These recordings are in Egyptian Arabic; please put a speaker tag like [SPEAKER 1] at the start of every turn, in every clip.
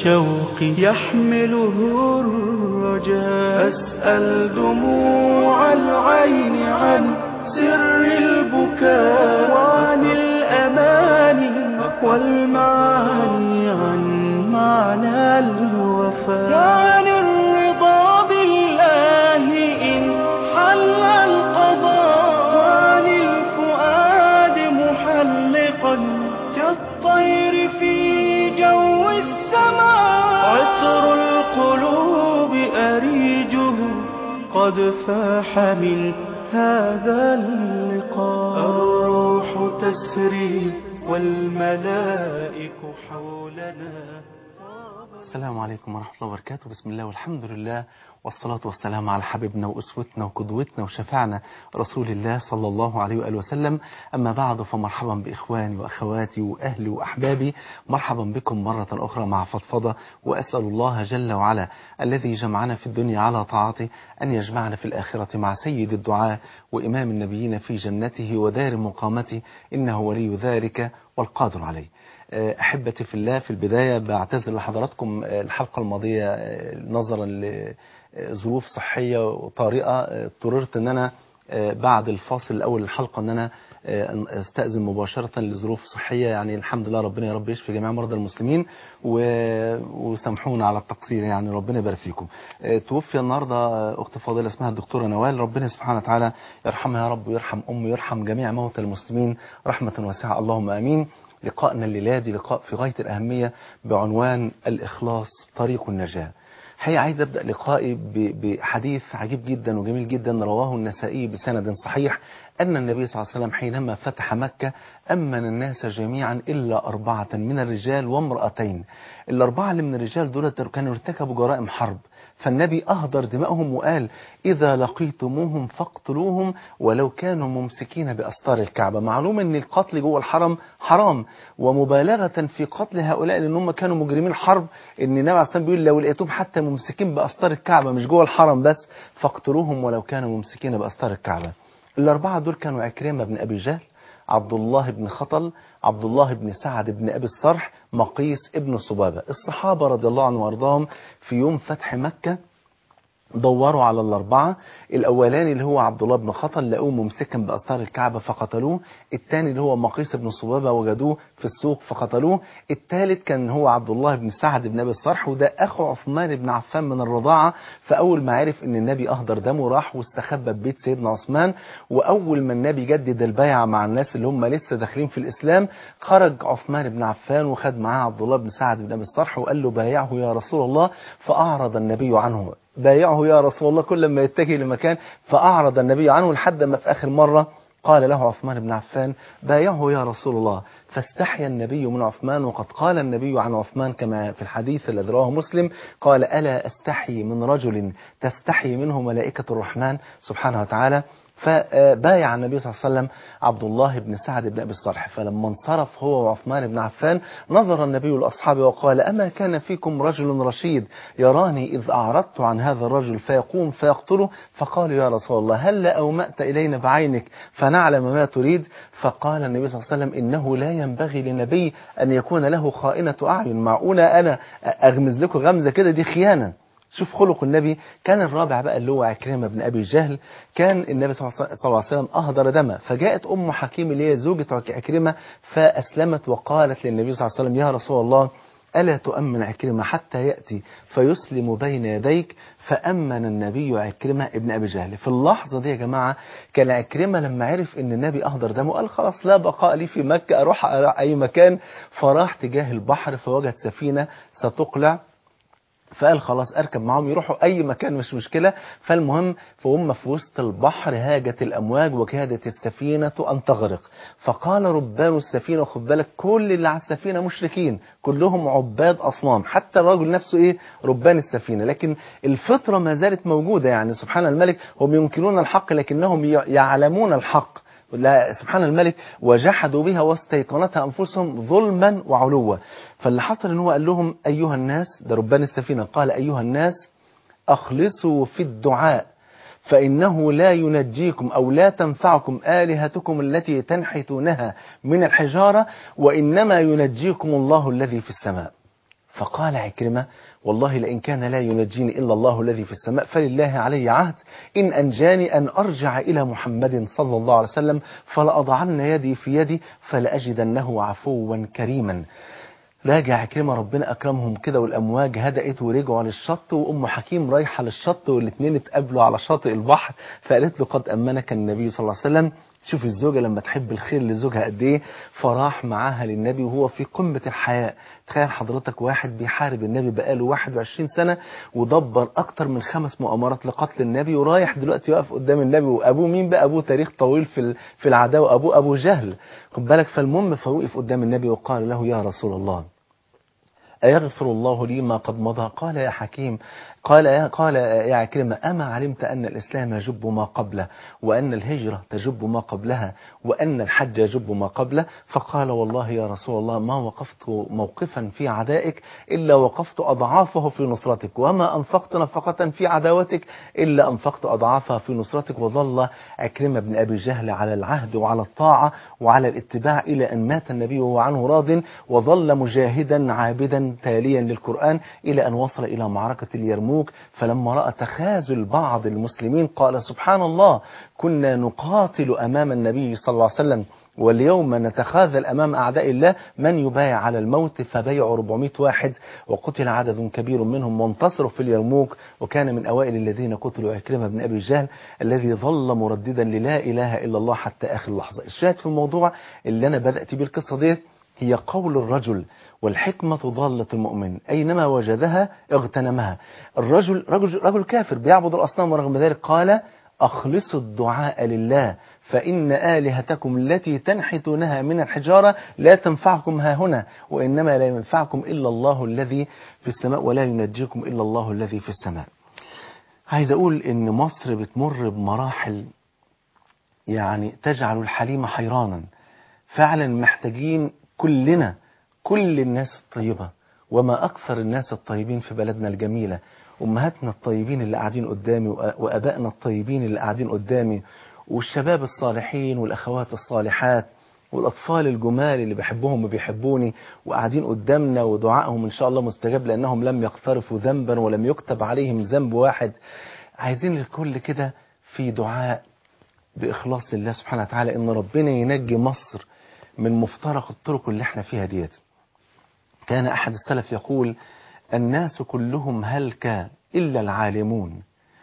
[SPEAKER 1] الشوق يحمله الرجاء أسأل دموع العين عن سر البكاء وعن الأماني والمعاني عن معنى الوفاء وعن الرضا بالله إن حل القضاء وعن الفؤاد محلقا كالطير في جو السماء عطر القلوب أريجه قد فاح من هذا اللقاء الروح تسري والملائك حولنا
[SPEAKER 2] السلام عليكم ورحمة الله وبركاته بسم الله والحمد لله والصلاة والسلام على حبيبنا وأسوتنا وقدوتنا وشفعنا رسول الله صلى الله عليه وآله وسلم أما بعد فمرحبا بإخواني وأخواتي وأهلي وأحبابي مرحبا بكم مرة أخرى مع فضفضة وأسأل الله جل وعلا الذي جمعنا في الدنيا على طاعته أن يجمعنا في الآخرة مع سيد الدعاء وإمام النبيين في جنته ودار مقامته إنه ولي ذلك والقادر عليه أحبتي في الله في البداية بعتذر لحضراتكم الحلقة الماضية نظرا لظروف صحية وطارئة اضطررت أن أنا بعد الفاصل الأول الحلقة أن أنا استأذن مباشرة لظروف صحية يعني الحمد لله ربنا يا رب يشفي جميع مرضى المسلمين و... وسامحونا على التقصير يعني ربنا يبارك فيكم توفي النهاردة أخت فاضلة اسمها الدكتورة نوال ربنا سبحانه وتعالى يرحمها يا رب ويرحم أمه ويرحم جميع موتى المسلمين رحمة واسعة اللهم آمين لقائنا الليلة دي لقاء في غاية الأهمية بعنوان الإخلاص طريق النجاة هي عايز أبدأ لقائي بحديث عجيب جدا وجميل جدا رواه النسائي بسند صحيح أن النبي صلى الله عليه وسلم حينما فتح مكة أمن الناس جميعا إلا أربعة من الرجال وامرأتين الأربعة اللي من الرجال دول كانوا ارتكبوا جرائم حرب فالنبي أهدر دماءهم وقال إذا لقيتموهم فاقتلوهم ولو كانوا ممسكين بأستار الكعبة معلوم أن القتل جوه الحرم حرام ومبالغة في قتل هؤلاء لأنهم كانوا مجرمين حرب أن النبي عليه الصلاة بيقول لو لقيتهم حتى ممسكين بأستار الكعبة مش جوه الحرم بس فاقتلوهم ولو كانوا ممسكين بأستار الكعبة الأربعة دول كانوا عكرمة بن أبي جهل عبد الله بن خطل عبد الله بن سعد بن أبي الصرح مقيس ابن صبابة الصحابة رضي الله عنهم وارضاهم في يوم فتح مكة دوروا على الأربعة الأولاني اللي هو عبد الله بن خطل لقوه ممسكا بأستار الكعبة فقتلوه الثاني اللي هو مقيس بن صبابة وجدوه في السوق فقتلوه الثالث كان هو عبد الله بن سعد بن أبي الصرح وده أخو عثمان بن عفان من الرضاعة فأول ما عرف أن النبي أهدر دمه راح واستخبى ببيت سيدنا عثمان وأول ما النبي جدد البيعة مع الناس اللي هم لسه داخلين في الإسلام خرج عثمان بن عفان وخد معاه عبد الله بن سعد بن أبي الصرح وقال له بايعه يا رسول الله فأعرض النبي عنه بايعه يا رسول الله كل ما يتجه لمكان فأعرض النبي عنه لحد ما في آخر مرة قال له عثمان بن عفان بايعه يا رسول الله فاستحيا النبي من عثمان وقد قال النبي عن عثمان كما في الحديث الذي رواه مسلم قال ألا أستحي من رجل تستحي منه ملائكة الرحمن سبحانه وتعالى فبايع النبي صلى الله عليه وسلم عبد الله بن سعد بن أبي الصرح فلما انصرف هو وعثمان بن عفان نظر النبي لأصحابه وقال أما كان فيكم رجل رشيد يراني إذ أعرضت عن هذا الرجل فيقوم فيقتله فقالوا يا رسول الله هل أومأت إلينا بعينك فنعلم ما تريد فقال النبي صلى الله عليه وسلم إنه لا ينبغي لنبي أن يكون له خائنة أعين معقولة أنا أغمز لكم غمزة كده دي خيانة شوف خلق النبي كان الرابع بقى اللي هو عكرمة بن أبي جهل كان النبي صلى الله عليه وسلم أهدر دمه فجاءت أم حكيم اللي هي زوجة عكرمة فأسلمت وقالت للنبي صلى الله عليه وسلم يا رسول الله ألا تؤمن عكرمة حتى يأتي فيسلم بين يديك فأمن النبي عكرمة ابن أبي جهل في اللحظة دي يا جماعة كان عكرمة لما عرف أن النبي أهدر دمه قال خلاص لا بقاء لي في مكة أروح أي مكان فراح تجاه البحر فوجد سفينة ستقلع فقال خلاص اركب معاهم يروحوا اي مكان مش مشكلة فالمهم فهم في وسط البحر هاجت الامواج وكادت السفينة ان تغرق فقال ربان السفينة خد بالك كل اللي على السفينة مشركين كلهم عباد اصنام حتى الرجل نفسه ايه ربان السفينة لكن الفطرة ما زالت موجودة يعني سبحان الملك هم ينكرون الحق لكنهم يعلمون الحق لا سبحان الملك وجحدوا بها واستيقنتها أنفسهم ظلما وعلوا فاللي حصل ان هو قال لهم أيها الناس ده ربان السفينة قال أيها الناس أخلصوا في الدعاء فإنه لا ينجيكم أو لا تنفعكم آلهتكم التي تنحتونها من الحجارة وإنما ينجيكم الله الذي في السماء فقال عكرمة والله لئن كان لا ينجيني إلا الله الذي في السماء فلله علي عهد إن أنجاني أن أرجع إلى محمد صلى الله عليه وسلم فلأضعن يدي في يدي فلأجدنه عفوا كريما راجع عكرمة ربنا أكرمهم كده والأمواج هدأت ورجعوا للشط وأم حكيم رايحة للشط والاثنين اتقابلوا على شاطئ البحر فقالت له قد أمنك النبي صلى الله عليه وسلم شوف الزوجة لما تحب الخير لزوجها قد ايه فراح معاها للنبي وهو في قمة الحياة تخيل حضرتك واحد بيحارب النبي بقاله 21 سنة ودبر أكتر من خمس مؤامرات لقتل النبي ورايح دلوقتي واقف قدام النبي وأبوه مين بقى أبوه تاريخ طويل في في العداوة أبوه أبو جهل خد بالك فالمهم فوقف قدام النبي وقال له يا رسول الله أيغفر الله لي ما قد مضى قال يا حكيم قال يا قال يا عكرمة أما علمت أن الإسلام يجب ما قبله وأن الهجرة تجب ما قبلها وأن الحج يجب ما قبله فقال والله يا رسول الله ما وقفت موقفا في عدائك إلا وقفت أضعافه في نصرتك وما أنفقت نفقة في عداوتك إلا أنفقت أضعافها في نصرتك وظل عكرمة بن أبي جهل على العهد وعلى الطاعة وعلى الاتباع إلى أن مات النبي وهو عنه راض وظل مجاهدا عابدا تاليا للقرآن إلى أن وصل إلى معركة اليرموك فلما رأى تخاذل بعض المسلمين قال سبحان الله كنا نقاتل أمام النبي صلى الله عليه وسلم واليوم نتخاذل أمام أعداء الله من يبايع على الموت فبيع 400 واحد وقتل عدد كبير منهم وانتصروا في اليرموك وكان من أوائل الذين قتلوا عكرمة بن أبي جهل الذي ظل مرددا للا إله إلا الله حتى آخر لحظة الشاهد في الموضوع اللي أنا بدأت بيه القصة ديت هي قول الرجل والحكمة ضالة المؤمن أينما وجدها اغتنمها الرجل رجل, رجل كافر بيعبد الأصنام ورغم ذلك قال أخلصوا الدعاء لله فإن آلهتكم التي تنحتونها من الحجارة لا تنفعكم ها هنا وإنما لا ينفعكم إلا الله الذي في السماء ولا ينجيكم إلا الله الذي في السماء عايز أقول إن مصر بتمر بمراحل يعني تجعل الحليم حيرانا فعلا محتاجين كلنا كل الناس الطيبة وما أكثر الناس الطيبين في بلدنا الجميلة أمهاتنا الطيبين اللي قاعدين قدامي وأبائنا الطيبين اللي قاعدين قدامي والشباب الصالحين والأخوات الصالحات والأطفال الجمال اللي بحبهم وبيحبوني وقاعدين قدامنا ودعائهم إن شاء الله مستجاب لأنهم لم يقترفوا ذنبا ولم يكتب عليهم ذنب واحد عايزين الكل كده في دعاء بإخلاص لله سبحانه وتعالى إن ربنا ينجي مصر من مفترق الطرق اللي احنا فيها ديت كان أحد السلف يقول الناس كلهم هلك إلا العالمون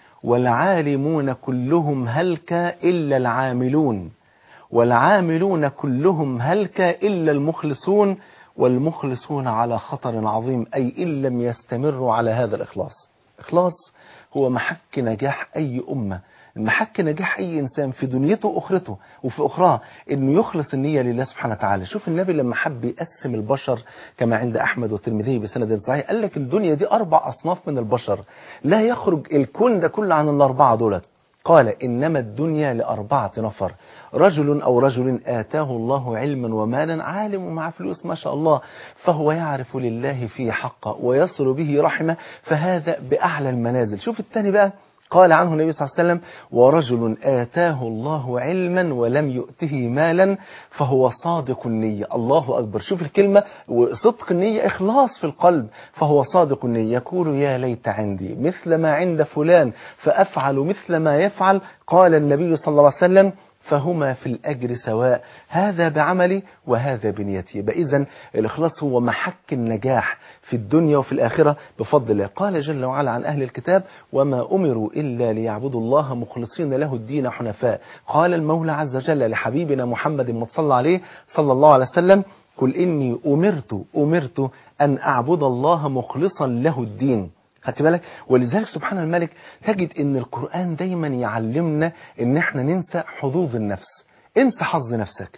[SPEAKER 2] والعالمون كلهم هلك إلا العاملون والعاملون كلهم هلك إلا المخلصون والمخلصون على خطر عظيم أي إن لم يستمروا على هذا الإخلاص إخلاص هو محك نجاح أي أمة محك نجاح أي إنسان في دنيته وأخرته وفي أخراه إنه يخلص النية لله سبحانه وتعالى شوف النبي لما حب يقسم البشر كما عند أحمد والترمذي بسند صحيح قال لك الدنيا دي أربع أصناف من البشر لا يخرج الكون ده كله عن الأربعة دولت قال إنما الدنيا لأربعة نفر رجل أو رجل آتاه الله علما ومالا عالم ومع فلوس ما شاء الله فهو يعرف لله فيه حقه ويصل به رحمه فهذا بأعلى المنازل شوف الثاني بقى قال عنه النبي صلى الله عليه وسلم ورجل آتاه الله علما ولم يؤته مالا فهو صادق النية الله أكبر شوف الكلمة وصدق النية إخلاص في القلب فهو صادق النية يقول يا ليت عندي مثل ما عند فلان فأفعل مثل ما يفعل قال النبي صلى الله عليه وسلم فهما في الأجر سواء هذا بعملي وهذا بنيتي يبقى إذن الإخلاص هو محك النجاح في الدنيا وفي الآخرة بفضل الله قال جل وعلا عن أهل الكتاب وما أمروا إلا ليعبدوا الله مخلصين له الدين حنفاء قال المولى عز وجل لحبيبنا محمد متصلى عليه صلى الله عليه وسلم قل إني أمرت أمرت أن أعبد الله مخلصا له الدين خدت بالك ولذلك سبحان الملك تجد ان القرآن دايما يعلمنا ان احنا ننسى حظوظ النفس انسى حظ نفسك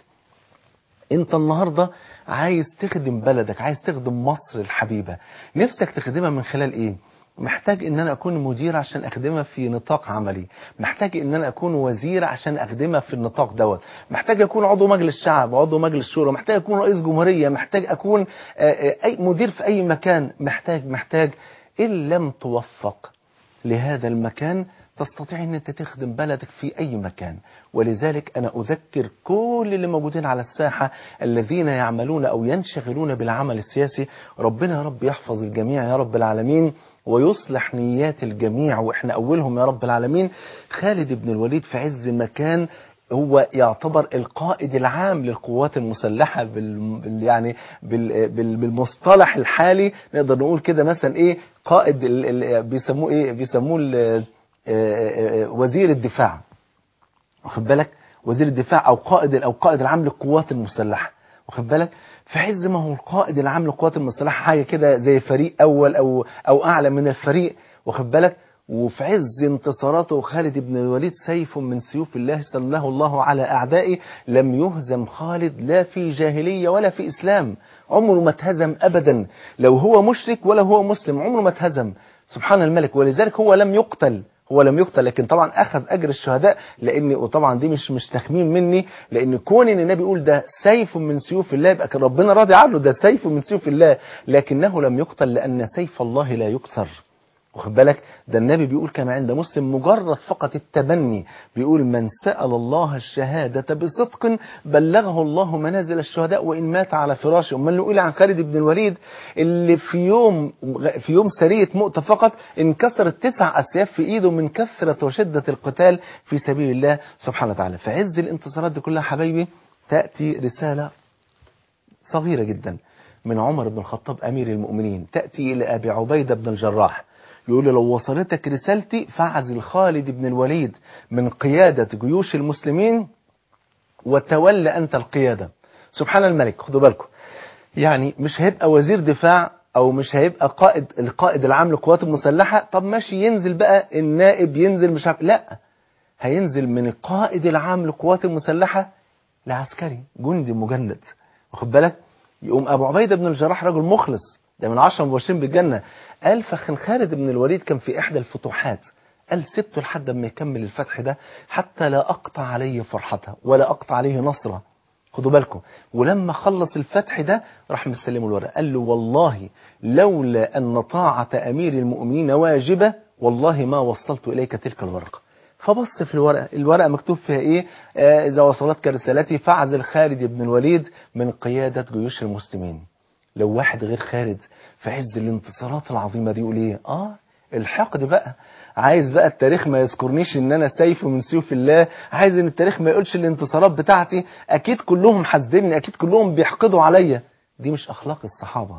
[SPEAKER 2] انت النهاردة عايز تخدم بلدك عايز تخدم مصر الحبيبة نفسك تخدمها من خلال ايه محتاج ان انا اكون مدير عشان اخدمها في نطاق عملي محتاج ان انا اكون وزير عشان اخدمها في النطاق دوت محتاج اكون عضو مجلس شعب عضو مجلس شورى محتاج اكون رئيس جمهورية محتاج اكون اي مدير في اي مكان محتاج محتاج إن لم توفق لهذا المكان تستطيع ان انت تخدم بلدك في اي مكان ولذلك انا اذكر كل اللي موجودين على الساحة الذين يعملون او ينشغلون بالعمل السياسي ربنا يا رب يحفظ الجميع يا رب العالمين ويصلح نيات الجميع واحنا اولهم يا رب العالمين خالد بن الوليد في عز مكان هو يعتبر القائد العام للقوات المسلحة بال يعني بال بال بالمصطلح الحالي نقدر نقول كده مثلا ايه قائد ال ال بيسموه ايه بيسموه ال- آه، آه، وزير الدفاع واخد بالك وزير الدفاع او قائد او قائد العام للقوات المسلحه واخد بالك في عز ما هو القائد العام للقوات المسلحه حاجه كده زي فريق اول او او اعلى من الفريق واخد بالك وفي عز انتصاراته خالد بن الوليد سيف من سيوف الله سله الله على اعدائه لم يهزم خالد لا في جاهليه ولا في اسلام عمره ما اتهزم ابدا لو هو مشرك ولا هو مسلم عمره ما اتهزم سبحان الملك ولذلك هو لم يقتل هو لم يقتل لكن طبعا اخذ اجر الشهداء لان وطبعا دي مش مش تخمين مني لان كون ان النبي يقول ده سيف من سيوف الله يبقى كان ربنا راضي عنه ده سيف من سيوف الله لكنه لم يقتل لان سيف الله لا يكسر واخد بالك ده النبي بيقول كما عند مسلم مجرد فقط التبني بيقول من سأل الله الشهادة بصدق بلغه الله منازل الشهداء وإن مات على فراشه أمال نقول عن خالد بن الوليد اللي في يوم في يوم سرية مؤتة فقط انكسرت تسع أسياف في إيده من كثرة وشدة القتال في سبيل الله سبحانه وتعالى في عز الانتصارات دي كلها حبايبي تأتي رسالة صغيرة جدا من عمر بن الخطاب أمير المؤمنين تأتي إلى أبي عبيدة بن الجراح يقول له لو وصلتك رسالتي فاعزل خالد بن الوليد من قيادة جيوش المسلمين وتولى أنت القيادة سبحان الملك خدوا بالكم يعني مش هيبقى وزير دفاع او مش هيبقى قائد القائد العام للقوات المسلحة طب ماشي ينزل بقى النائب ينزل مش عارف لا هينزل من القائد العام للقوات المسلحة لعسكري جندي مجند واخد بالك يقوم ابو عبيده بن الجراح رجل مخلص ده من عشرة مبشرين بالجنة قال فخن خالد بن الوليد كان في إحدى الفتوحات قال سبته لحد ما يكمل الفتح ده حتى لا أقطع عليه فرحته ولا أقطع عليه نصره خدوا بالكم ولما خلص الفتح ده راح مسلمه الورقة قال له والله لولا أن طاعة أمير المؤمنين واجبة والله ما وصلت إليك تلك الورقة فبص في الورقة الورقة مكتوب فيها إيه آه إذا وصلتك رسالتي فاعزل خالد بن الوليد من قيادة جيوش المسلمين لو واحد غير خالد في عز الانتصارات العظيمة دي يقول ايه اه الحقد بقى عايز بقى التاريخ ما يذكرنيش ان انا سيف من سيوف الله عايز ان التاريخ ما يقولش الانتصارات بتاعتي اكيد كلهم حاسديني اكيد كلهم بيحقدوا عليا دي مش اخلاق الصحابة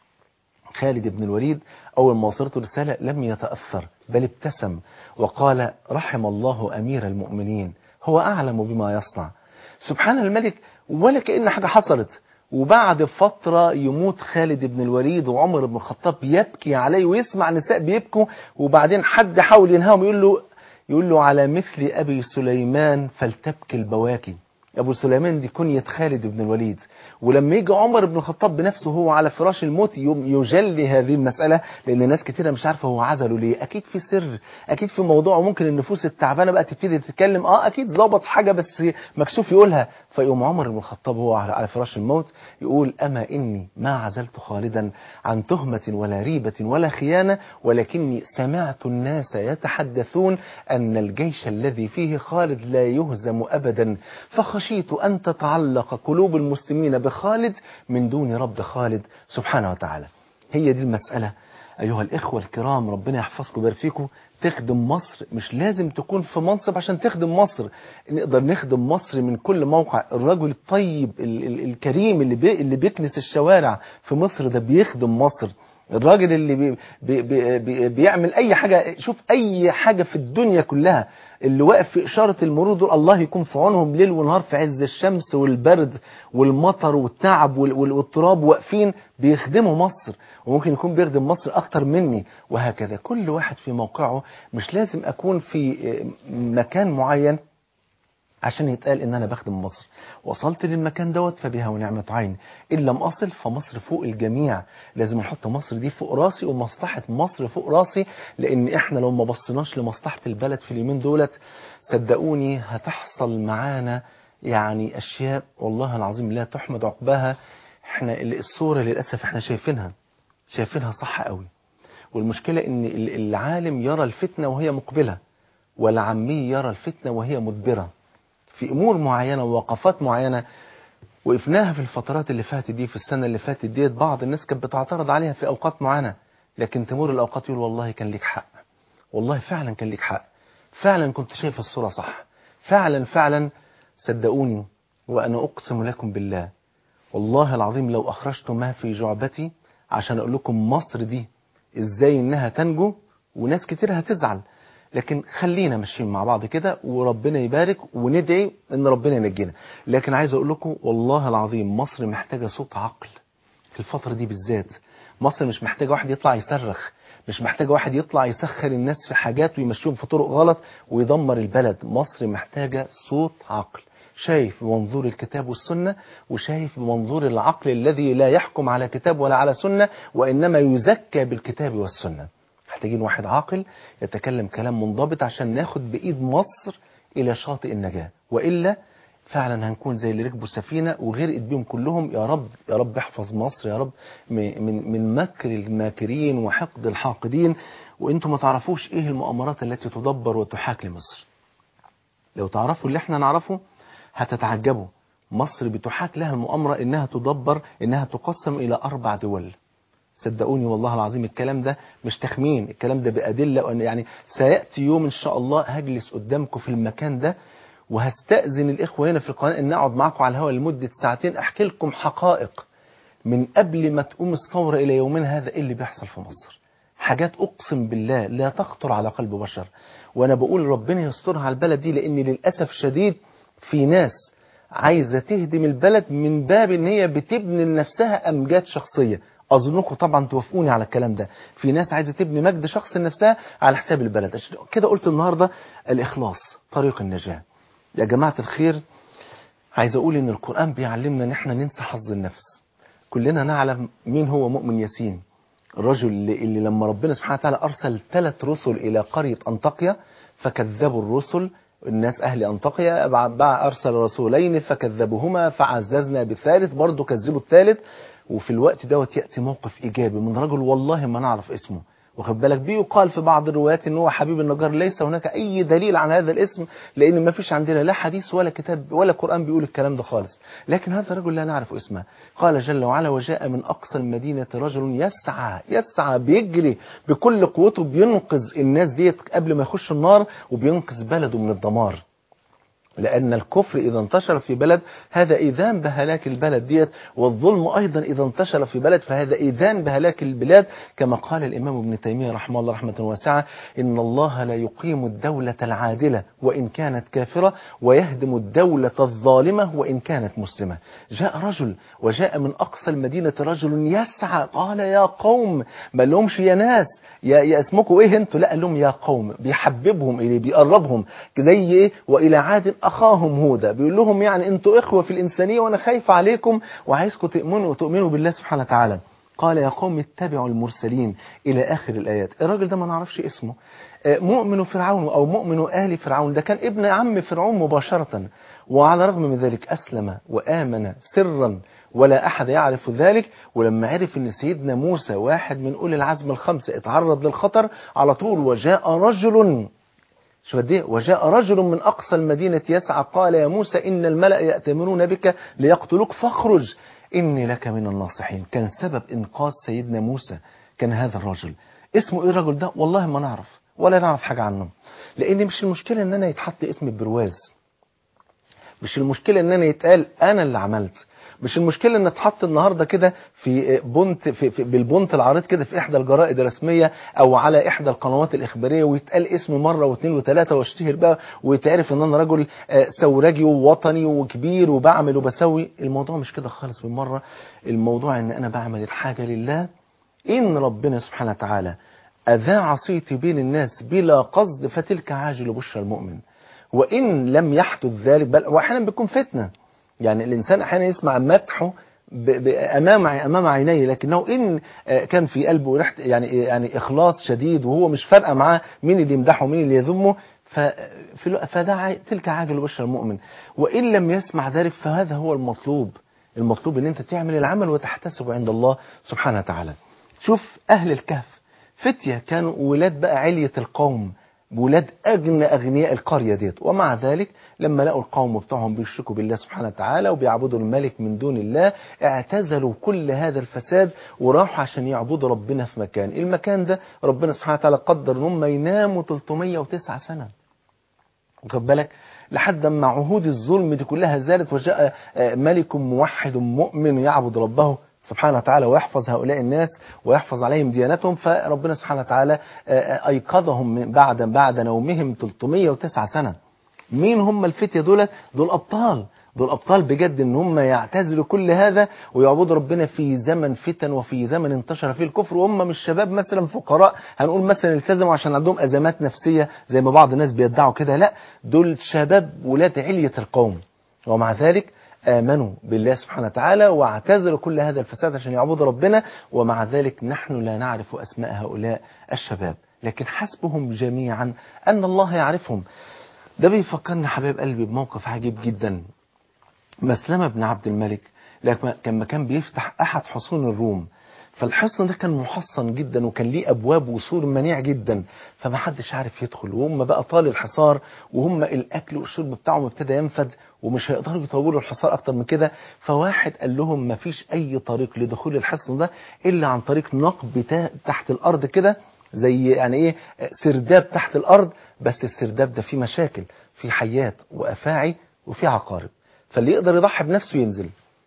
[SPEAKER 2] خالد بن الوليد اول ما وصلته الرسالة لم يتأثر بل ابتسم وقال رحم الله امير المؤمنين هو اعلم بما يصنع سبحان الملك ولا كأن حاجة حصلت وبعد فترة يموت خالد بن الوليد وعمر بن الخطاب يبكي عليه ويسمع نساء بيبكوا وبعدين حد حاول ينهاهم يقول له يقول له على مثل أبي سليمان فلتبكي البواكي أبو سليمان دي كنية خالد بن الوليد ولما يجي عمر بن الخطاب بنفسه هو على فراش الموت يجلي هذه المسألة لأن ناس كتيرة مش عارفة هو عزله ليه أكيد في سر أكيد في موضوع وممكن النفوس التعبانة بقى تبتدي تتكلم آه أكيد ظابط حاجة بس مكسوف يقولها فيقوم عمر بن الخطاب هو على فراش الموت يقول أما إني ما عزلت خالدا عن تهمة ولا ريبة ولا خيانة ولكني سمعت الناس يتحدثون أن الجيش الذي فيه خالد لا يهزم أبدا فخشيت أن تتعلق قلوب المسلمين بخالد من دون رب خالد سبحانه وتعالى هي دي المسألة أيها الإخوة الكرام ربنا يحفظكم ويبارك فيكم تخدم مصر مش لازم تكون في منصب عشان تخدم مصر نقدر نخدم مصر من كل موقع الرجل الطيب ال ال الكريم اللي, بي اللي بيكنس الشوارع في مصر ده بيخدم مصر الراجل اللي بي بي بي بي بيعمل اي حاجة شوف اي حاجة في الدنيا كلها اللي واقف في اشارة المرور دول الله يكون في عونهم ليل ونهار في عز الشمس والبرد والمطر والتعب والتراب واقفين بيخدموا مصر وممكن يكون بيخدم مصر اكتر مني وهكذا كل واحد في موقعه مش لازم اكون في مكان معين عشان يتقال ان انا بخدم مصر وصلت للمكان دوت فبها ونعمة عين ان لم اصل فمصر فوق الجميع لازم نحط مصر دي فوق راسي ومصلحة مصر فوق راسي لان احنا لو ما بصيناش لمصلحة البلد في اليومين دولت صدقوني هتحصل معانا يعني اشياء والله العظيم لا تحمد عقباها احنا الصورة للأسف احنا شايفينها شايفينها صح قوي والمشكلة ان العالم يرى الفتنة وهي مقبلة والعمي يرى الفتنة وهي مدبرة في أمور معينة ووقفات معينة وقفناها في الفترات اللي فاتت دي في السنة اللي فاتت ديت بعض الناس كانت بتعترض عليها في أوقات معينة لكن تمر الأوقات يقول والله كان ليك حق والله فعلا كان ليك حق فعلا كنت شايف الصورة صح فعلا فعلا صدقوني وأنا أقسم لكم بالله والله العظيم لو أخرجت ما في جعبتي عشان أقول لكم مصر دي إزاي إنها تنجو وناس كتير هتزعل لكن خلينا ماشيين مع بعض كده وربنا يبارك وندعي ان ربنا ينجينا لكن عايز اقول لكم والله العظيم مصر محتاجه صوت عقل في الفتره دي بالذات مصر مش محتاجه واحد يطلع يصرخ مش محتاجه واحد يطلع يسخر الناس في حاجات ويمشيهم في طرق غلط ويدمر البلد مصر محتاجه صوت عقل شايف بمنظور الكتاب والسنة وشايف بمنظور العقل الذي لا يحكم على كتاب ولا على سنة وإنما يزكى بالكتاب والسنة محتاجين واحد عاقل يتكلم كلام منضبط عشان ناخد بإيد مصر إلى شاطئ النجاة وإلا فعلا هنكون زي اللي ركبوا السفينة وغرقت بيهم كلهم يا رب يا رب احفظ مصر يا رب من من مكر الماكرين وحقد الحاقدين وانتم ما تعرفوش ايه المؤامرات التي تدبر وتحاك لمصر لو تعرفوا اللي احنا نعرفه هتتعجبوا مصر بتحاك لها المؤامرة انها تدبر انها تقسم الى اربع دول صدقوني والله العظيم الكلام ده مش تخمين الكلام ده بأدلة يعني سيأتي يوم إن شاء الله هجلس قدامكم في المكان ده وهستأذن الإخوة هنا في القناة أن أقعد معكم على الهواء لمدة ساعتين أحكي لكم حقائق من قبل ما تقوم الثورة إلى يومنا هذا إيه اللي بيحصل في مصر حاجات أقسم بالله لا تخطر على قلب بشر وأنا بقول ربنا يسترها على البلد دي لأن للأسف شديد في ناس عايزة تهدم البلد من باب ان هي بتبني لنفسها امجاد شخصية اظنكم طبعا توافقوني على الكلام ده في ناس عايزه تبني مجد شخص لنفسها على حساب البلد كده قلت النهارده الاخلاص طريق النجاه يا جماعه الخير عايز اقول ان القران بيعلمنا ان احنا ننسى حظ النفس كلنا نعلم مين هو مؤمن ياسين الرجل اللي, اللي لما ربنا سبحانه وتعالى ارسل ثلاث رسل الى قريه انطاكيا فكذبوا الرسل الناس أهل أنطاكيا أرسل رسولين فكذبوهما فعززنا بالثالث برضه كذبوا الثالث وفي الوقت دوت يأتي موقف إيجابي من رجل والله ما نعرف اسمه واخد بالك بيقال في بعض الروايات ان هو حبيب النجار ليس هناك اي دليل عن هذا الاسم لان ما فيش عندنا لا حديث ولا كتاب ولا قران بيقول الكلام ده خالص لكن هذا الرجل لا نعرف اسمه قال جل وعلا وجاء من اقصى المدينه رجل يسعى يسعى بيجري بكل قوته بينقذ الناس ديت قبل ما يخش النار وبينقذ بلده من الدمار لأن الكفر إذا انتشر في بلد هذا إذان بهلاك البلد ديت والظلم أيضا إذا انتشر في بلد فهذا إذان بهلاك البلاد كما قال الإمام ابن تيمية رحمه الله رحمة واسعة إن الله لا يقيم الدولة العادلة وإن كانت كافرة ويهدم الدولة الظالمة وإن كانت مسلمة جاء رجل وجاء من أقصى المدينة رجل يسعى قال يا قوم ما لهمش يا ناس يا, يا اسمكم ايه انتوا لا قال لهم يا قوم بيحببهم اليه بيقربهم زي ايه والى عاد اخاهم هودا بيقول لهم يعني انتوا اخوه في الانسانيه وانا خايف عليكم وعايزكم تؤمنوا وتؤمنوا بالله سبحانه وتعالى قال يا قوم اتبعوا المرسلين الى اخر الايات الراجل ده ما نعرفش اسمه مؤمن فرعون او مؤمن ال فرعون ده كان ابن عم فرعون مباشره وعلى الرغم من ذلك اسلم وامن سرا ولا أحد يعرف ذلك ولما عرف أن سيدنا موسى واحد من أولي العزم الخمسة اتعرض للخطر على طول وجاء رجل شو قد وجاء رجل من أقصى المدينة يسعى قال يا موسى إن الملأ يأتمرون بك ليقتلوك فاخرج إني لك من الناصحين كان سبب إنقاذ سيدنا موسى كان هذا الرجل اسمه إيه الرجل ده والله ما نعرف ولا نعرف حاجة عنه لأن مش المشكلة إن أنا يتحط اسم برواز مش المشكلة إن أنا يتقال أنا اللي عملت مش المشكله ان اتحط النهارده كده في بونت في, في بالبونت العريض كده في احدى الجرائد الرسميه او على احدى القنوات الاخباريه ويتقال اسمي مره واثنين وثلاثه واشتهر بقى ويتعرف ان انا رجل ثورجي ووطني وكبير وبعمل وبسوي الموضوع مش كده خالص بالمره الموضوع ان انا بعمل الحاجه لله ان ربنا سبحانه وتعالى اذاع صيتي بين الناس بلا قصد فتلك عاجل بشرى المؤمن وان لم يحدث ذلك بل واحيانا بيكون فتنه يعني الإنسان أحيانا يسمع مدحه أمام أمام عينيه لكنه إن كان في قلبه ريحة يعني يعني إخلاص شديد وهو مش فارقة معاه مين اللي يمدحه ومين اللي يذمه فده تلك عاجل بشر المؤمن وإن لم يسمع ذلك فهذا هو المطلوب المطلوب ان انت تعمل العمل وتحتسبه عند الله سبحانه وتعالى شوف أهل الكهف فتية كانوا ولاد بقى علية القوم بولاد أغنى أغنياء القرية ديت ومع ذلك لما لقوا القوم بتوعهم بيشركوا بالله سبحانه وتعالى وبيعبدوا الملك من دون الله اعتزلوا كل هذا الفساد وراحوا عشان يعبدوا ربنا في مكان المكان ده ربنا سبحانه وتعالى قدر ان هم يناموا 309 سنة واخد بالك لحد ما عهود الظلم دي كلها زالت وجاء ملك موحد مؤمن يعبد ربه سبحانه وتعالى ويحفظ هؤلاء الناس ويحفظ عليهم ديانتهم فربنا سبحانه وتعالى أيقظهم من بعد بعد نومهم 309 سنة مين هم الفتية دول دول أبطال دول أبطال بجد إن هم يعتزلوا كل هذا ويعبدوا ربنا في زمن فتن وفي زمن انتشر فيه الكفر وهم مش شباب مثلا فقراء هنقول مثلا التزموا عشان عندهم أزمات نفسية زي ما بعض الناس بيدعوا كده لا دول شباب ولاة علية القوم ومع ذلك آمنوا بالله سبحانه وتعالى واعتزلوا كل هذا الفساد عشان يعبدوا ربنا ومع ذلك نحن لا نعرف أسماء هؤلاء الشباب لكن حسبهم جميعا أن الله يعرفهم ده بيفكرني حبايب قلبي بموقف عجيب جدا مسلمة بن عبد الملك لما كان بيفتح أحد حصون الروم فالحصن ده كان محصن جدا وكان ليه ابواب وسور منيع جدا فما حدش عارف يدخل وهم بقى طال الحصار وهم الاكل والشرب بتاعهم ابتدى ينفد ومش هيقدروا يطولوا الحصار اكتر من كده فواحد قال لهم ما فيش اي طريق لدخول الحصن ده الا عن طريق نقب تحت الارض كده زي يعني ايه سرداب تحت الارض بس السرداب ده فيه مشاكل فيه حيات وافاعي وفيه عقارب فاللي يقدر يضحي بنفسه ينزل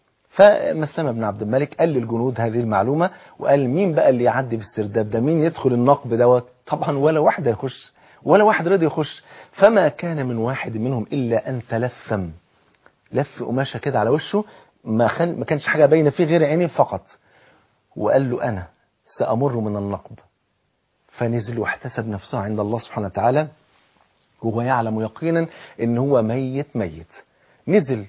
[SPEAKER 2] فمسلمة بن عبد الملك قال للجنود هذه المعلومة وقال مين بقى اللي يعدي بالسرداب ده مين يدخل النقب دوت طبعا ولا واحد يخش ولا واحد رضي يخش فما كان من واحد منهم إلا أن تلثم لف قماشة كده على وشه ما, خل... ما كانش حاجة باينة فيه غير عينيه فقط وقال له أنا سأمر من النقب فنزل واحتسب نفسه عند الله سبحانه وتعالى وهو يعلم يقينا ان هو ميت ميت نزل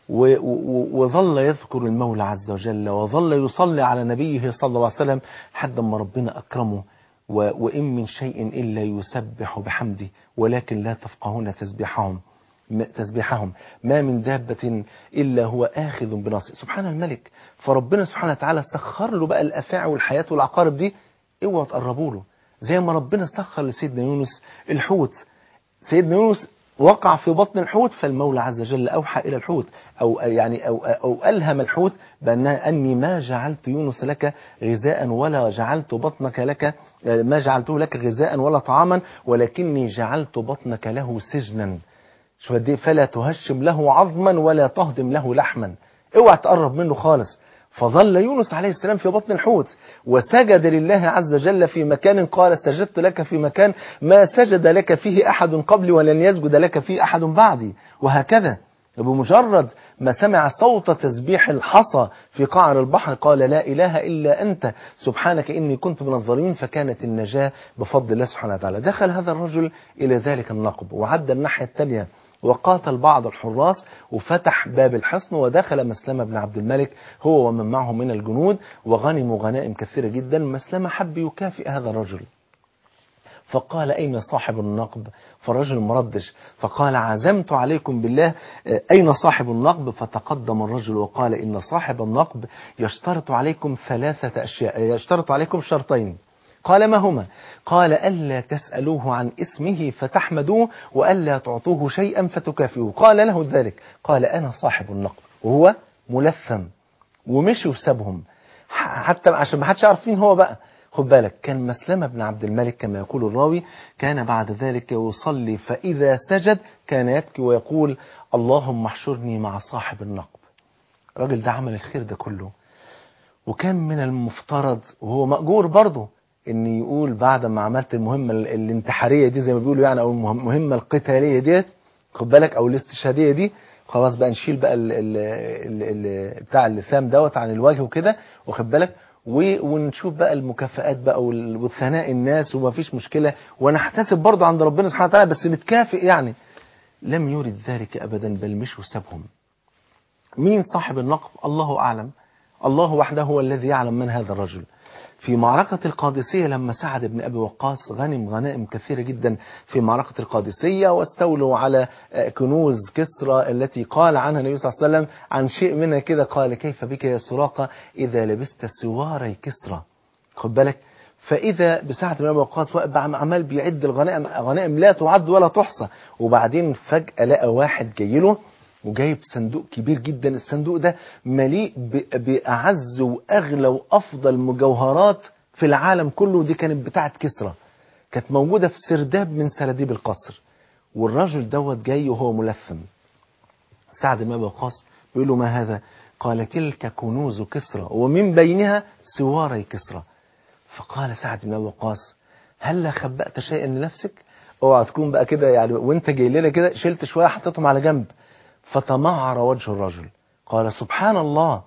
[SPEAKER 2] وظل يذكر المولى عز وجل وظل يصلي على نبيه صلى الله عليه وسلم لحد ما ربنا أكرمه وإن من شيء إلا يسبح بحمده ولكن لا تفقهون تسبيحهم تسبيحهم ما من دابة إلا هو آخذ بناصيه سبحان الملك فربنا سبحانه وتعالى سخر له بقى الأفاعي والحياة والعقارب دي اوعوا تقربوا له زي ما ربنا سخر لسيدنا يونس الحوت سيدنا يونس وقع في بطن الحوت فالمولى عز وجل أوحى إلى الحوت أو يعني أو, أو ألهم الحوت بأن أني ما جعلت يونس لك غذاء ولا جعلت بطنك لك ما جعلته لك غذاء ولا طعاما ولكني جعلت بطنك له سجنا شوف قد ايه فلا تهشم له عظما ولا تهضم له لحما اوعى تقرب منه خالص فظل يونس عليه السلام في بطن الحوت وسجد لله عز وجل في مكان قال سجدت لك في مكان ما سجد لك فيه أحد قبلي ولن يسجد لك فيه أحد بعدي وهكذا بمجرد ما سمع صوت تسبيح الحصى في قعر البحر قال لا إله إلا أنت سبحانك إني كنت من الظالمين فكانت النجاة بفضل الله سبحانه وتعالى دخل هذا الرجل إلى ذلك النقب وعد الناحية الثانية وقاتل بعض الحراس وفتح باب الحصن ودخل مسلمة بن عبد الملك هو ومن معه من الجنود وغنموا غنائم كثيرة جدا مسلمة حب يكافئ هذا الرجل فقال أين صاحب النقب فالرجل مردش فقال عزمت عليكم بالله أين صاحب النقب فتقدم الرجل وقال إن صاحب النقب يشترط عليكم ثلاثة أشياء يشترط عليكم شرطين قال ما هما قال ألا تسألوه عن اسمه فتحمدوه وألا تعطوه شيئا فتكافئوه قال له ذلك قال أنا صاحب النقب وهو ملثم ومشي وسابهم حتى عشان ما حدش يعرف مين هو بقى خد بالك كان مسلمة بن عبد الملك كما يقول الراوي كان بعد ذلك يصلي فإذا سجد كان يبكي ويقول اللهم احشرني مع صاحب النقب الراجل ده عمل الخير ده كله وكان من المفترض وهو مأجور برضه ان يقول بعد ما عملت المهمة الانتحارية دي زي ما بيقولوا يعني او المهمة القتالية ديت خد بالك او الاستشهادية دي خلاص بقى نشيل بقى ال ال ال ال بتاع اللثام دوت عن الوجه وكده واخد بالك ونشوف بقى المكافآت بقى والثناء الناس وما فيش مشكلة ونحتسب برضه عند ربنا سبحانه وتعالى بس نتكافئ يعني لم يرد ذلك أبدا بل مش وسابهم مين صاحب النقب الله أعلم الله وحده هو الذي يعلم من هذا الرجل في معركة القادسية لما سعد بن أبي وقاص غنم غنائم كثيرة جدا في معركة القادسية واستولوا على كنوز كسرى التي قال عنها النبي صلى الله عليه وسلم عن شيء منها كده قال كيف بك يا سراقة إذا لبست سواري كسرى خد بالك فإذا بسعد بن أبي وقاص واقف عمال بيعد الغنائم غنائم لا تعد ولا تحصى وبعدين فجأة لقى واحد جاي له وجايب صندوق كبير جدا الصندوق ده مليء بأعز وأغلى وأفضل مجوهرات في العالم كله ودي كانت بتاعة كسرى كانت موجودة في سرداب من سراديب القصر والرجل دوت جاي وهو ملثم سعد بن أبي وقاص بيقول له ما هذا قال تلك كنوز كسرى ومن بينها سواري كسرى فقال سعد بن أبي وقاص هل خبأت شيئا لنفسك اوعى تكون بقى كده يعني وانت جاي لنا كده شلت شويه حطيتهم على جنب فتمعر وجه الرجل قال سبحان الله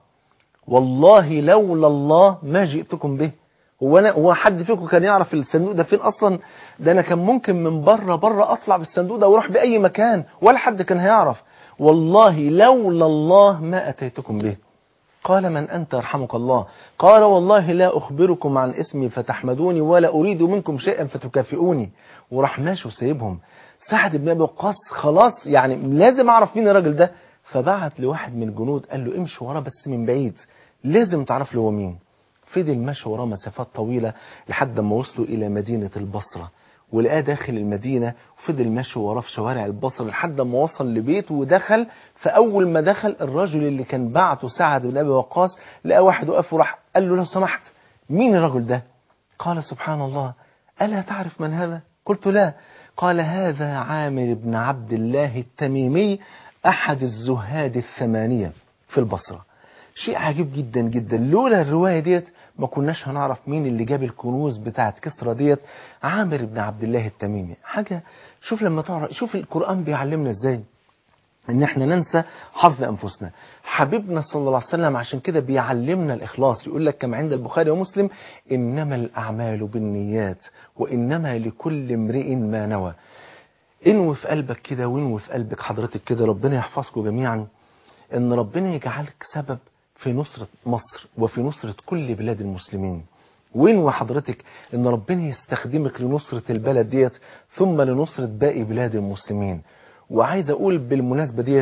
[SPEAKER 2] والله لولا الله ما جئتكم به هو انا هو حد فيكم كان يعرف الصندوق ده فين اصلا ده انا كان ممكن من بره بره اطلع بالصندوق ده واروح باي مكان ولا حد كان هيعرف والله لولا الله ما اتيتكم به قال من أنت يرحمك الله قال والله لا أخبركم عن اسمي فتحمدوني ولا أريد منكم شيئا فتكافئوني وراح ماشي وسايبهم سعد بن أبي وقاص خلاص يعني لازم أعرف مين الراجل ده فبعت لواحد من الجنود قال له امشي وراه بس من بعيد لازم تعرف له هو مين فضل ماشي وراه مسافات طويلة لحد ما وصلوا إلى مدينة البصرة ولقاه داخل المدينة وفضل ماشي وراه في شوارع البصرة لحد ما وصل لبيته ودخل فأول ما دخل الرجل اللي كان بعته سعد بن أبي وقاص لقى واحد وقف وراح قال له لو سمحت مين الرجل ده قال سبحان الله ألا تعرف من هذا قلت لا قال هذا عامر بن عبد الله التميمي أحد الزهاد الثمانية في البصرة شيء عجيب جدا جدا لولا الرواية ديت ما كناش هنعرف مين اللي جاب الكنوز بتاعت كسرى ديت عامر بن عبد الله التميمي حاجة شوف لما تعرف شوف القرآن بيعلمنا ازاي ان احنا ننسى حظ انفسنا حبيبنا صلى الله عليه وسلم عشان كده بيعلمنا الاخلاص يقول لك كما عند البخاري ومسلم انما الاعمال بالنيات وانما لكل امرئ ما نوى انوي في قلبك كده وانوي في قلبك حضرتك كده ربنا يحفظكم جميعا ان ربنا يجعلك سبب في نصرة مصر وفي نصرة كل بلاد المسلمين وين حضرتك ان ربنا يستخدمك لنصرة البلد ديت ثم لنصرة باقي بلاد المسلمين وعايز اقول بالمناسبة ديت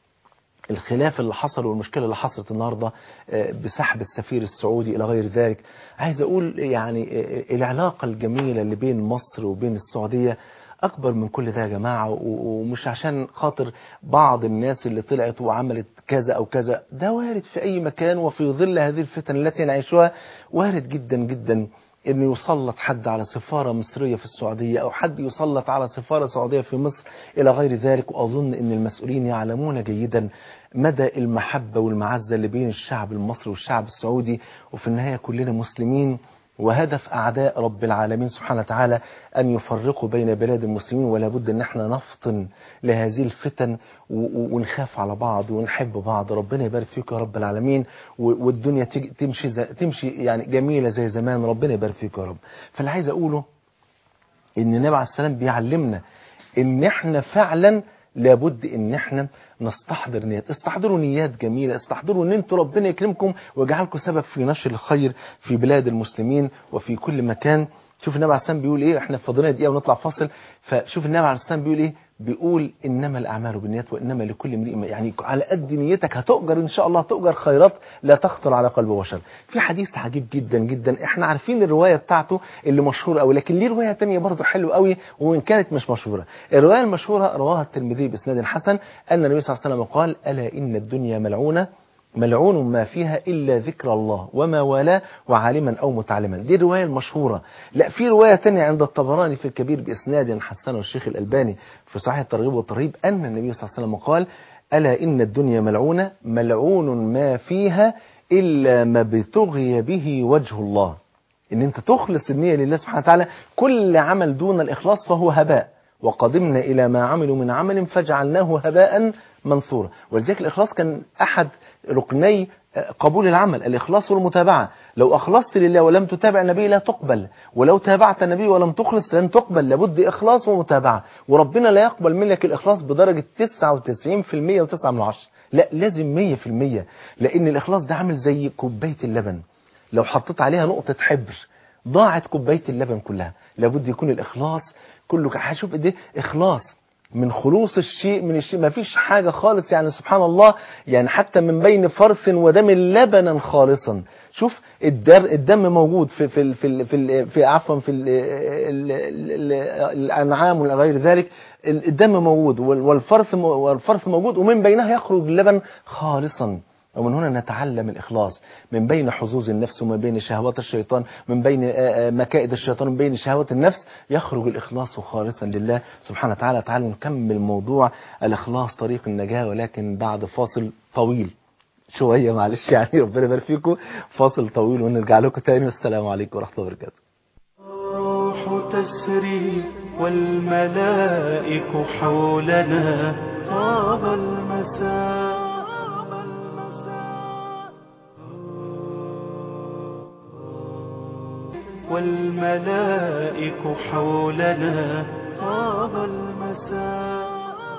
[SPEAKER 2] الخلاف اللي حصل والمشكلة اللي حصلت النهاردة بسحب السفير السعودي إلى غير ذلك عايز أقول يعني العلاقة الجميلة اللي بين مصر وبين السعودية أكبر من كل ده يا جماعة ومش عشان خاطر بعض الناس اللي طلعت وعملت كذا أو كذا ده وارد في أي مكان وفي ظل هذه الفتن التي نعيشها وارد جدا جدا انه يسلط حد على سفارة مصرية في السعودية او حد يسلط على سفارة سعودية في مصر الى غير ذلك واظن ان المسؤولين يعلمون جيدا مدى المحبة والمعزة اللي بين الشعب المصري والشعب السعودي وفي النهاية كلنا مسلمين وهدف أعداء رب العالمين سبحانه وتعالى أن يفرقوا بين بلاد المسلمين ولا بد أن احنا نفطن لهذه الفتن ونخاف على بعض ونحب بعض ربنا يبارك فيكم يا رب العالمين والدنيا تمشي زي تمشي يعني جميلة زي زمان ربنا يبارك فيكم يا رب فاللي عايز أقوله إن النبي عليه السلام بيعلمنا إن احنا فعلا لابد ان احنا نستحضر نيات استحضروا نيات جميلة استحضروا ان انتوا ربنا يكرمكم ويجعلكم سبب في نشر الخير في بلاد المسلمين وفي كل مكان شوف النبي عليه السلام بيقول ايه احنا فاضلنا دقيقه ونطلع فاصل فشوف النبي عليه السلام بيقول ايه بيقول انما الاعمال بالنيات وانما لكل امرئ يعني على قد نيتك هتؤجر ان شاء الله هتؤجر خيرات لا تخطر على قلب بشر في حديث عجيب جدا جدا احنا عارفين الروايه بتاعته اللي مشهوره قوي لكن ليه روايه ثانيه برضه حلوه قوي وان كانت مش مشهوره الروايه المشهوره رواها الترمذي باسناد حسن ان النبي صلى الله عليه وسلم قال الا ان الدنيا ملعونه ملعون ما فيها إلا ذكر الله وما والاه وعالما أو متعلما دي الرواية المشهورة لا في رواية تانية عند الطبراني في الكبير بإسناد حسنه الشيخ الألباني في صحيح الترغيب والترهيب أن النبي صلى الله عليه وسلم قال ألا إن الدنيا ملعونة ملعون ما فيها إلا ما ابتغي به وجه الله إن أنت تخلص النية لله سبحانه وتعالى كل عمل دون الإخلاص فهو هباء وقدمنا إلى ما عملوا من عمل فجعلناه هباء منثورا ولذلك الإخلاص كان أحد ركني قبول العمل الإخلاص والمتابعة لو أخلصت لله ولم تتابع النبي لا تقبل ولو تابعت النبي ولم تخلص لن تقبل لابد إخلاص ومتابعة وربنا لا يقبل منك الإخلاص بدرجة 99% و9 من عشر لا لازم 100% لأن الإخلاص ده عامل زي كوباية اللبن لو حطيت عليها نقطة حبر ضاعت كوباية اللبن كلها لابد يكون الإخلاص كله هشوف قد ايه إخلاص من خلوص الشيء من الشيء ما فيش حاجة خالص يعني سبحان الله يعني حتى من بين فرث ودم لبنا خالصا شوف الدر الدم موجود في في في في, في عفوا في ال ال ال الانعام وغير ذلك الدم موجود والفرث والفرث موجود ومن بينها يخرج اللبن خالصا ومن هنا نتعلم الإخلاص من بين حظوظ النفس ومن بين شهوات الشيطان من بين مكائد الشيطان من بين شهوات النفس يخرج الإخلاص خالصا لله سبحانه وتعالى تعالوا نكمل موضوع الإخلاص طريق النجاة ولكن بعد فاصل طويل شوية معلش يعني ربنا يبارك فيكم فاصل طويل ونرجع لكم تاني والسلام عليكم ورحمة الله وبركاته
[SPEAKER 1] الروح تسري والملائك حولنا طاب المساء والملائك حولنا طاب المساء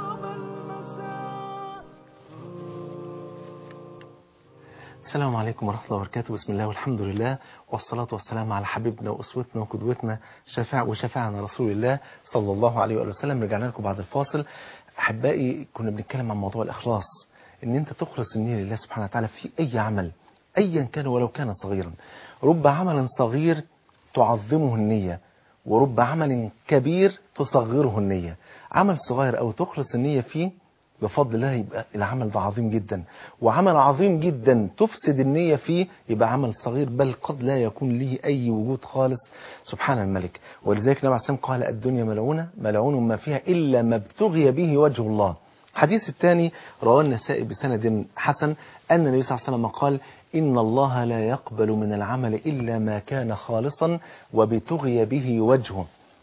[SPEAKER 2] السلام عليكم ورحمة الله وبركاته بسم الله والحمد لله والصلاة والسلام على حبيبنا وأسوتنا وقدوتنا شفاع وشفاعنا رسول الله صلى الله عليه وآله وسلم رجعنا لكم بعد الفاصل أحبائي كنا بنتكلم عن موضوع الإخلاص إن أنت تخلص النية لله سبحانه وتعالى في أي عمل أيا كان ولو كان صغيرا رب عمل صغير تعظمه النية ورب عمل كبير تصغره النية عمل صغير أو تخلص النية فيه بفضل الله يبقى العمل ده عظيم جدا وعمل عظيم جدا تفسد النية فيه يبقى عمل صغير بل قد لا يكون له أي وجود خالص سبحان الملك ولذلك النبي عليه الصلاة قال الدنيا ملعونة ملعون ما فيها إلا ما ابتغي به وجه الله الحديث الثاني رواه النسائي بسند حسن أن النبي صلى الله عليه وسلم قال إن الله لا يقبل من العمل إلا ما كان خالصا وبتغي به وجهه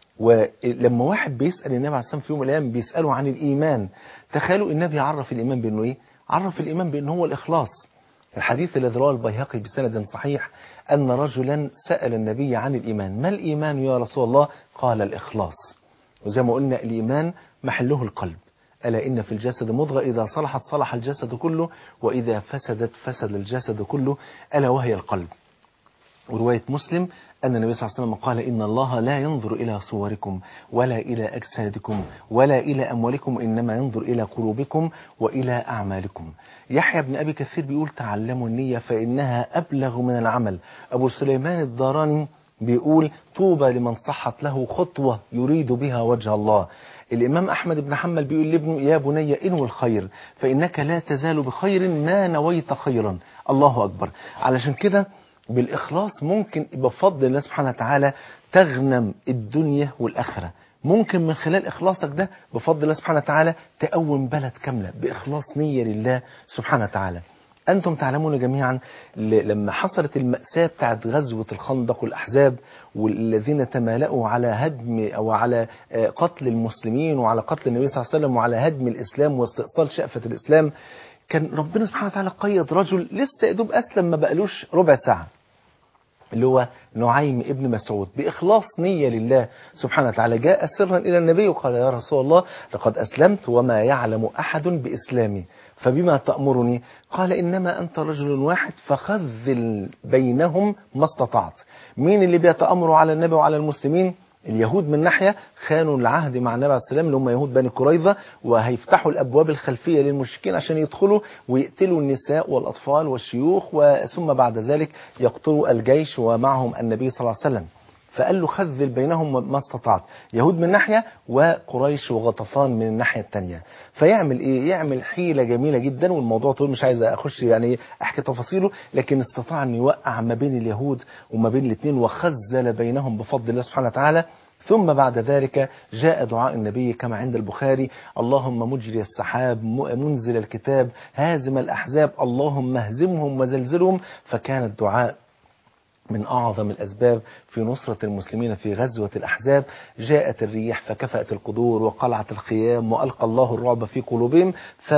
[SPEAKER 2] ولما واحد بيسأل النبي عليه الصلاة في يوم من الأيام بيسأله عن الإيمان تخيلوا النبي عرف الإيمان بأنه إيه؟ عرف الإيمان بأنه هو الإخلاص الحديث الذي رواه البيهقي بسند صحيح أن رجلا سأل النبي عن الإيمان ما الإيمان يا رسول الله قال الإخلاص وزي ما قلنا الإيمان محله القلب ألا إن في الجسد مضغة إذا صلحت صلح الجسد كله وإذا فسدت فسد الجسد كله ألا وهي القلب ورواية مسلم أن النبي صلى الله عليه وسلم قال إن الله لا ينظر إلى صوركم ولا إلى أجسادكم ولا إلى أموالكم إنما ينظر إلى قلوبكم وإلى أعمالكم يحيى بن أبي كثير بيقول تعلموا النية فإنها أبلغ من العمل أبو سليمان الداراني بيقول طوبى لمن صحت له خطوة يريد بها وجه الله الإمام أحمد بن حنبل بيقول لابنه يا بني إنو الخير فإنك لا تزال بخير ما نويت خيرا الله أكبر علشان كده بالإخلاص ممكن بفضل الله سبحانه وتعالى تغنم الدنيا والآخرة ممكن من خلال إخلاصك ده بفضل الله سبحانه وتعالى تقوم بلد كاملة بإخلاص نية لله سبحانه وتعالى أنتم تعلمون جميعا لما حصلت المأساة بتاعت غزوة الخندق والأحزاب والذين تمالأوا على هدم أو على قتل المسلمين وعلى قتل النبي صلى الله عليه وسلم وعلى هدم الإسلام واستئصال شأفة الإسلام كان ربنا سبحانه وتعالى قيد رجل لسه يدوب أسلم ما بقالوش ربع ساعة اللي هو نعيم ابن مسعود بإخلاص نية لله سبحانه وتعالى جاء سرا إلى النبي وقال يا رسول الله لقد أسلمت وما يعلم أحد بإسلامي فبما تأمرني قال إنما أنت رجل واحد فخذل بينهم ما استطعت مين اللي بيتأمروا على النبي وعلى المسلمين اليهود من ناحية خانوا العهد مع النبي عليه السلام اللي هم يهود بني قريظة وهيفتحوا الأبواب الخلفية للمشركين عشان يدخلوا ويقتلوا النساء والأطفال والشيوخ وثم بعد ذلك يقتلوا الجيش ومعهم النبي صلى الله عليه وسلم فقال له خذل بينهم ما استطعت يهود من ناحية وقريش وغطفان من الناحية التانية فيعمل ايه يعمل حيلة جميلة جدا والموضوع طول مش عايز اخش يعني احكي تفاصيله لكن استطاع ان يوقع ما بين اليهود وما بين الاثنين وخزل بينهم بفضل الله سبحانه وتعالى ثم بعد ذلك جاء دعاء النبي كما عند البخاري اللهم مجري السحاب منزل الكتاب هازم الأحزاب اللهم اهزمهم وزلزلهم فكان الدعاء من أعظم الأسباب في نصرة المسلمين في غزوة الأحزاب جاءت الريح فكفأت القدور وقلعت الخيام وألقى الله الرعب في قلوبهم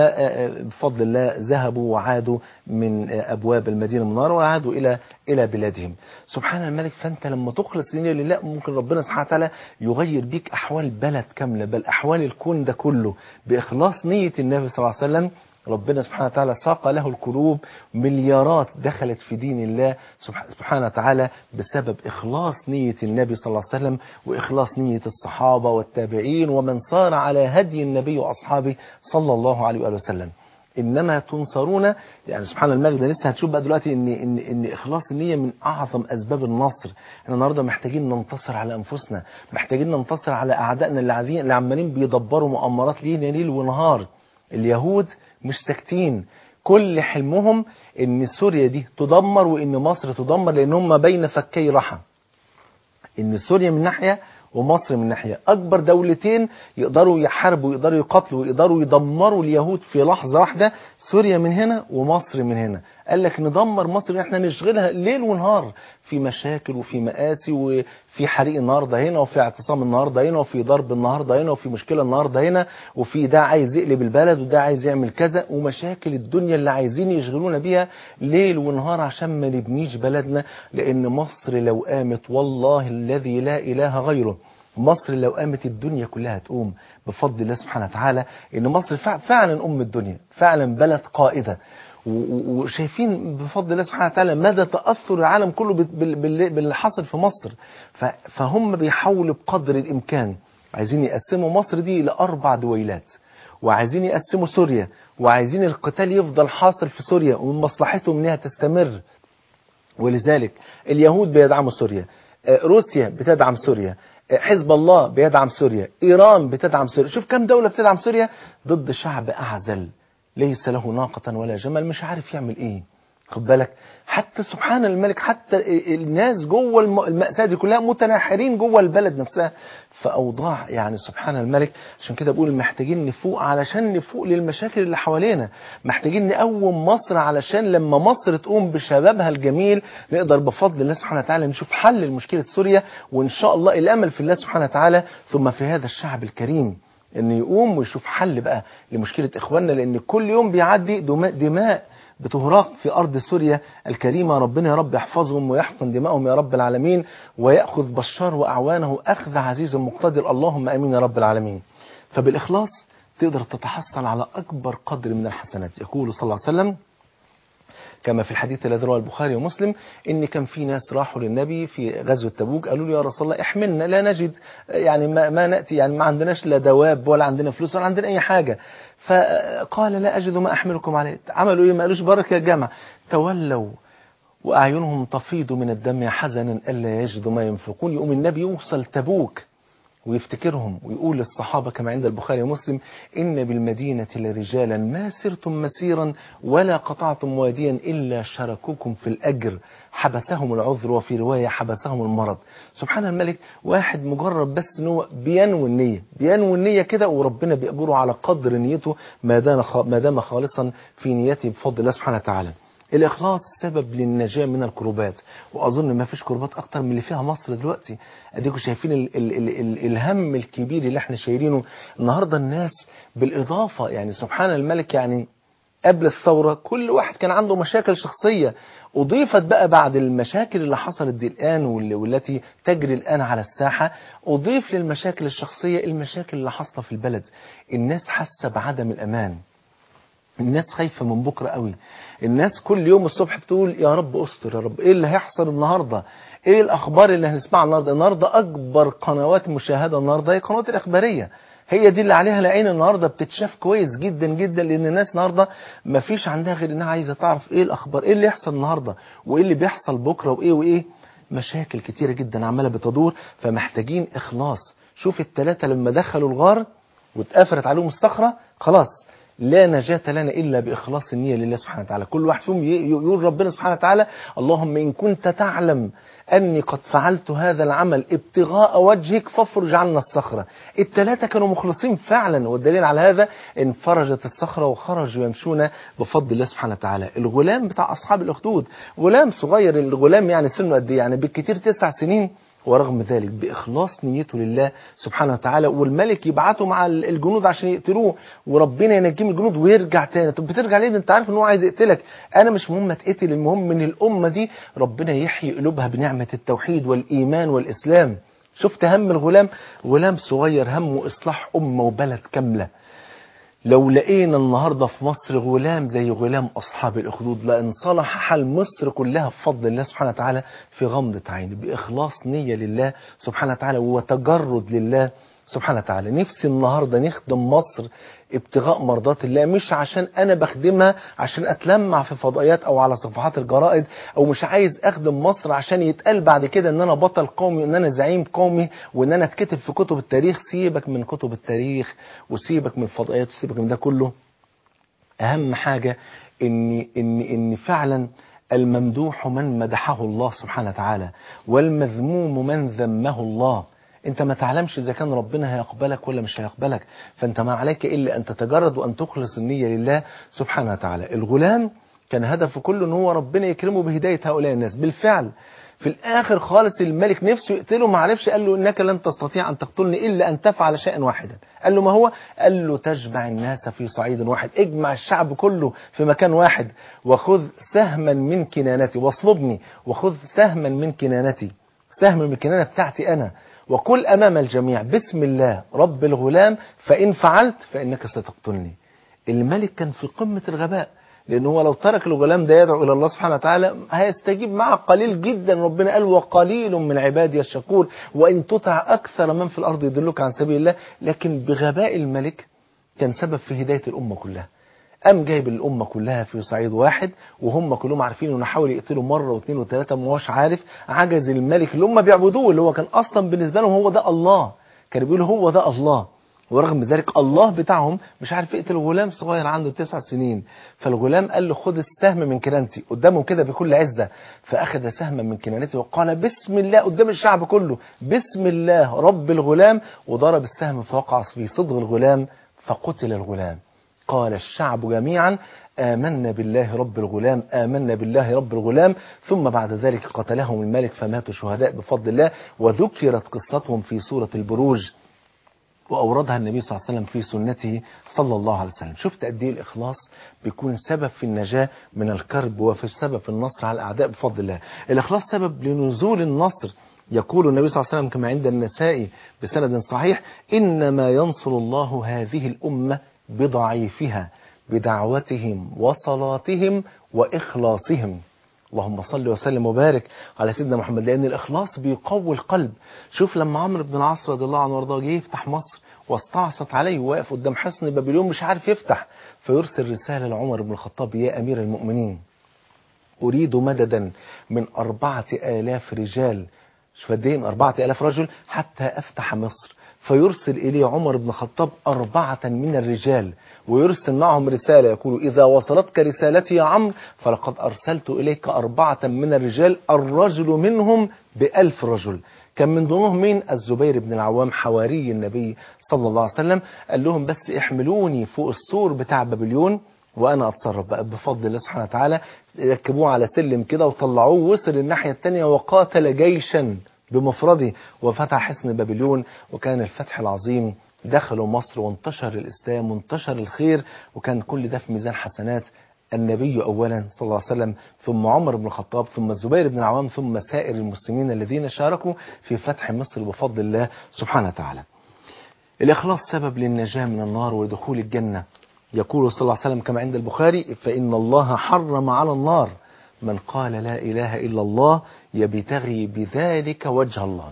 [SPEAKER 2] فبفضل الله ذهبوا وعادوا من أبواب المدينة المنارة وعادوا إلى إلى بلادهم سبحان الملك فأنت لما تخلص نية لله ممكن ربنا سبحانه وتعالى يغير بيك أحوال بلد كاملة بل أحوال الكون ده كله بإخلاص نية النبي صلى الله عليه وسلم ربنا سبحانه وتعالى ساق له القلوب مليارات دخلت في دين الله سبحانه وتعالى بسبب إخلاص نية النبي صلى الله عليه وسلم وإخلاص نية الصحابة والتابعين ومن صار على هدي النبي وأصحابه صلى الله عليه وآله وسلم انما تنصرون يعني سبحان المجد لسه هتشوف بقى دلوقتي ان ان ان اخلاص النيه من اعظم اسباب النصر احنا النهارده محتاجين ننتصر على انفسنا محتاجين ننتصر على اعدائنا اللي عاملين اللي عمالين بيدبروا مؤامرات لينا ليل ونهار اليهود مش ساكتين كل حلمهم ان سوريا دي تدمر وان مصر تدمر لان هم بين فكي رحى ان سوريا من ناحيه ومصر من ناحيه اكبر دولتين يقدروا يحاربوا يقدروا يقاتلوا يقدروا يدمروا اليهود في لحظه واحده سوريا من هنا ومصر من هنا قال لك ندمر مصر احنا نشغلها ليل ونهار في مشاكل وفي مآسي وفي حريق النهارده هنا وفي اعتصام النهارده هنا وفي ضرب النهارده هنا وفي مشكله النهارده هنا وفي ده عايز يقلب البلد وده عايز يعمل كذا ومشاكل الدنيا اللي عايزين يشغلونا بيها ليل ونهار عشان ما نبنيش بلدنا لان مصر لو قامت والله الذي لا اله غيره مصر لو قامت الدنيا كلها تقوم بفضل الله سبحانه وتعالى ان مصر فعلا ام الدنيا فعلا بلد قائده وشايفين بفضل الله سبحانه وتعالى مدى تاثر العالم كله باللي حصل في مصر فهم بيحاولوا بقدر الامكان عايزين يقسموا مصر دي لاربع دويلات وعايزين يقسموا سوريا وعايزين القتال يفضل حاصل في سوريا ومن مصلحتهم انها تستمر ولذلك اليهود بيدعموا سوريا روسيا بتدعم سوريا حزب الله بيدعم سوريا ايران بتدعم سوريا شوف كم دولة بتدعم سوريا ضد شعب اعزل ليس له ناقة ولا جمل مش عارف يعمل ايه خد بالك حتى سبحان الملك حتى الناس جوه المأساة دي كلها متناحرين جوه البلد نفسها فأوضاع يعني سبحان الملك عشان كده بقول محتاجين نفوق علشان نفوق للمشاكل اللي حوالينا محتاجين نقوم مصر علشان لما مصر تقوم بشبابها الجميل نقدر بفضل الله سبحانه وتعالى نشوف حل لمشكلة سوريا وإن شاء الله الأمل في الله سبحانه وتعالى ثم في هذا الشعب الكريم انه يقوم ويشوف حل بقى لمشكلة اخواننا لان كل يوم بيعدي دماء بتهراق في أرض سوريا الكريمة ربنا يا رب يحفظهم ويحقن دمائهم يا رب العالمين ويأخذ بشار وأعوانه أخذ عزيز مقتدر اللهم أمين يا رب العالمين فبالإخلاص تقدر تتحصل على أكبر قدر من الحسنات يقول صلى الله عليه وسلم كما في الحديث الذي رواه البخاري ومسلم ان كان في ناس راحوا للنبي في غزوه تبوك قالوا له يا رسول الله احملنا لا نجد يعني ما, ما ناتي يعني ما عندناش لا دواب ولا عندنا فلوس ولا عندنا اي حاجه فقال لا اجد ما احملكم عليه عملوا ايه ما قالوش بركه يا جماعه تولوا واعينهم تفيض من الدم حزنا الا يجدوا ما ينفقون يقوم النبي يوصل تبوك ويفتكرهم ويقول للصحابة كما عند البخاري ومسلم إن بالمدينة لرجالا ما سرتم مسيرا ولا قطعتم واديا إلا شاركوكم في الأجر حبسهم العذر وفي رواية حبسهم المرض سبحان الملك واحد مجرد بس ان هو بينوي النية بينوي النية كده وربنا بيأجره على قدر نيته ما دام خالصا في نيته بفضل الله سبحانه وتعالى الإخلاص سبب للنجاة من الكروبات وأظن ما فيش كروبات أكتر من اللي فيها مصر دلوقتي أديكم شايفين ال ال ال ال الهم الكبير اللي احنا شايلينه النهاردة الناس بالإضافة يعني سبحان الملك يعني قبل الثورة كل واحد كان عنده مشاكل شخصية أضيفت بقى بعد المشاكل اللي حصلت دي الآن والتي تجري الآن على الساحة أضيف للمشاكل الشخصية المشاكل اللي حاصلة في البلد الناس حاسة بعدم الأمان الناس خايفة من بكرة قوي الناس كل يوم الصبح بتقول يا رب استر يا رب ايه اللي هيحصل النهاردة ايه الاخبار اللي هنسمعها النهاردة النهاردة اكبر قنوات مشاهدة النهاردة هي القنوات الاخبارية هي دي اللي عليها العين النهاردة بتتشاف كويس جدا جدا لان الناس النهاردة ما فيش عندها غير انها عايزة تعرف ايه الاخبار ايه اللي يحصل النهاردة وايه اللي بيحصل بكرة وايه وايه مشاكل كتيرة جدا عمالة بتدور فمحتاجين اخلاص شوف الثلاثة لما دخلوا الغار واتقفلت عليهم الصخرة خلاص لا نجاة لنا إلا بإخلاص النية لله سبحانه وتعالى كل واحد فيهم يقول ربنا سبحانه وتعالى اللهم إن كنت تعلم أني قد فعلت هذا العمل ابتغاء وجهك فافرج عنا الصخرة الثلاثة كانوا مخلصين فعلا والدليل على هذا انفرجت الصخرة وخرجوا يمشون بفضل الله سبحانه وتعالى الغلام بتاع أصحاب الأخدود غلام صغير الغلام يعني سنه قد يعني بالكثير تسع سنين ورغم ذلك بإخلاص نيته لله سبحانه وتعالى والملك يبعته مع الجنود عشان يقتلوه وربنا ينجيه من الجنود ويرجع تاني طب بترجع ليه انت عارف ان هو عايز يقتلك انا مش مهم اتقتل المهم من الامه دي ربنا يحيي قلوبها بنعمه التوحيد والايمان والاسلام شفت هم الغلام غلام صغير همه اصلاح امه وبلد كامله لو لقينا النهاردة في مصر غلام زي غلام أصحاب الأخدود لأن صلح حال مصر كلها بفضل الله سبحانه وتعالى في غمضة عين بإخلاص نية لله سبحانه وتعالى وتجرد لله سبحانه وتعالى نفسي النهاردة نخدم مصر ابتغاء مرضات الله مش عشان انا بخدمها عشان اتلمع في فضائيات او على صفحات الجرائد او مش عايز اخدم مصر عشان يتقال بعد كده ان انا بطل قومي وان انا زعيم قومي وان انا اتكتب في كتب التاريخ سيبك من كتب التاريخ وسيبك من الفضائيات وسيبك من ده كله اهم حاجة ان ان ان فعلا الممدوح من مدحه الله سبحانه وتعالى والمذموم من ذمه الله انت ما تعلمش اذا كان ربنا هيقبلك ولا مش هيقبلك فانت ما عليك الا ان تتجرد وان تخلص النية لله سبحانه وتعالى الغلام كان هدفه كله ان هو ربنا يكرمه بهداية هؤلاء الناس بالفعل في الاخر خالص الملك نفسه يقتله ما عرفش قال له انك لن تستطيع ان تقتلني الا ان تفعل شيئا واحدا قال له ما هو قال له تجمع الناس في صعيد واحد اجمع الشعب كله في مكان واحد وخذ سهما من كنانتي واصلبني وخذ سهما من كنانتي سهم من الكنانة بتاعتي انا وقل أمام الجميع بسم الله رب الغلام فإن فعلت فإنك ستقتلني الملك كان في قمة الغباء لأن هو لو ترك الغلام ده يدعو إلى الله سبحانه وتعالى هيستجيب معه قليل جدا ربنا قال وقليل من عبادي الشكور وإن تطع أكثر من في الأرض يدلك عن سبيل الله لكن بغباء الملك كان سبب في هداية الأمة كلها قام جايب الأمة كلها في صعيد واحد وهم كلهم عارفين انه حاول يقتلوا مرة واثنين وثلاثة ما هوش عارف عجز الملك اللي هم بيعبدوه اللي هو كان أصلا بالنسبة لهم هو ده الله كانوا بيقولوا هو ده الله ورغم ذلك الله بتاعهم مش عارف يقتل غلام صغير عنده تسع سنين فالغلام قال له خد السهم من كنانتي قدامه كده بكل عزة فأخذ سهما من كنانته وقال بسم الله قدام الشعب كله بسم الله رب الغلام وضرب السهم فوقع في صدغ الغلام فقتل الغلام قال الشعب جميعا آمنا بالله رب الغلام آمنا بالله رب الغلام ثم بعد ذلك قتلهم الملك فماتوا شهداء بفضل الله وذكرت قصتهم في سورة البروج وأوردها النبي صلى الله عليه وسلم في سنته صلى الله عليه وسلم شفت قد ايه الإخلاص بيكون سبب في النجاة من الكرب وفي سبب في النصر على الأعداء بفضل الله الإخلاص سبب لنزول النصر يقول النبي صلى الله عليه وسلم كما عند النسائي بسند صحيح إنما ينصر الله هذه الأمة بضعيفها بدعوتهم وصلاتهم وإخلاصهم اللهم صل وسلم وبارك على سيدنا محمد لأن الإخلاص بيقوي القلب شوف لما عمرو بن العاص رضي الله عنه وارضاه جه يفتح مصر واستعصت عليه وواقف قدام حصن بابليون مش عارف يفتح فيرسل رسالة لعمر بن الخطاب يا أمير المؤمنين أريد مددا من أربعة آلاف رجال شوف قد ايه من أربعة آلاف رجل حتى أفتح مصر فيرسل إليه عمر بن الخطاب أربعة من الرجال ويرسل معهم رسالة يقول إذا وصلتك رسالتي يا عمرو فلقد أرسلت إليك أربعة من الرجال الرجل منهم بألف رجل كان من ضمنهم مين الزبير بن العوام حواري النبي صلى الله عليه وسلم قال لهم بس احملوني فوق السور بتاع بابليون وانا اتصرف بقى بفضل الله سبحانه وتعالى ركبوه على سلم كده وطلعوه وصل الناحية التانية وقاتل جيشا بمفرده وفتح حصن بابليون وكان الفتح العظيم دخلوا مصر وانتشر الإسلام وانتشر الخير وكان كل ده في ميزان حسنات النبي أولا صلى الله عليه وسلم ثم عمر بن الخطاب ثم الزبير بن العوام ثم سائر المسلمين الذين شاركوا في فتح مصر بفضل الله سبحانه وتعالى الإخلاص سبب للنجاة من النار ودخول الجنة يقول صلى الله عليه وسلم كما عند البخاري فإن الله حرم على النار من قال لا إله إلا الله يبتغي بذلك وجه الله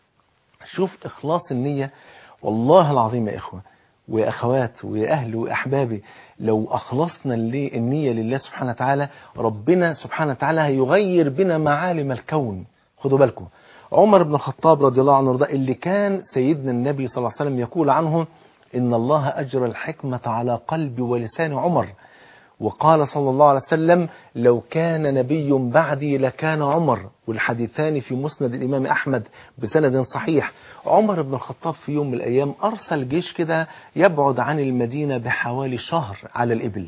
[SPEAKER 2] شوف إخلاص النية والله العظيم يا إخوة ويا أخوات ويا أهل وأحبابي لو أخلصنا النية لله سبحانه وتعالى ربنا سبحانه وتعالى هيغير بنا معالم الكون خدوا بالكم عمر بن الخطاب رضي الله عنه وارضاه اللي كان سيدنا النبي صلى الله عليه وسلم يقول عنه إن الله أجرى الحكمة على قلب ولسان عمر وقال صلى الله عليه وسلم لو كان نبي بعدي لكان عمر والحديثان في مسند الإمام أحمد بسند صحيح عمر بن الخطاب في يوم من الأيام أرسل جيش كده يبعد عن المدينة بحوالي شهر على الإبل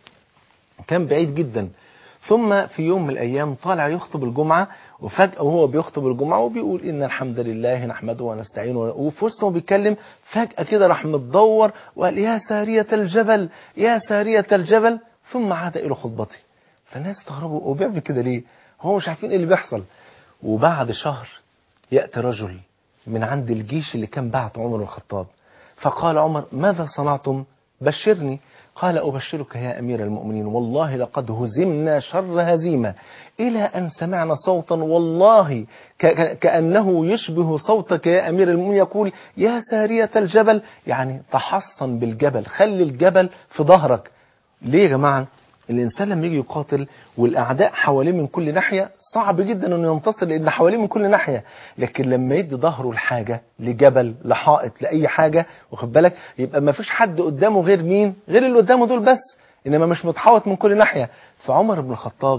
[SPEAKER 2] كان بعيد جدا ثم في يوم من الأيام طالع يخطب الجمعة وفجأة وهو بيخطب الجمعة وبيقول إن الحمد لله نحمده ونستعينه وفي وسطه بيتكلم فجأة كده راح متدور وقال يا سارية الجبل يا سارية الجبل ثم عاد إلى خطبته فالناس استغربوا هو بيعمل كده ليه هو مش عارفين ايه اللي بيحصل وبعد شهر يأتي رجل من عند الجيش اللي كان بعت عمر الخطاب فقال عمر ماذا صنعتم بشرني قال أبشرك يا أمير المؤمنين والله لقد هزمنا شر هزيمة إلى أن سمعنا صوتا والله كأنه يشبه صوتك يا أمير المؤمنين يقول يا سارية الجبل يعني تحصن بالجبل خلي الجبل في ظهرك ليه يا جماعة الإنسان لما يجي يقاتل والأعداء حواليه من كل ناحية صعب جدا أنه ينتصر لأن حواليه من كل ناحية لكن لما يدي ظهره لحاجة لجبل لحائط لأي حاجة واخد بالك يبقى ما فيش حد قدامه غير مين غير اللي قدامه دول بس إنما مش متحوط من كل ناحية فعمر بن الخطاب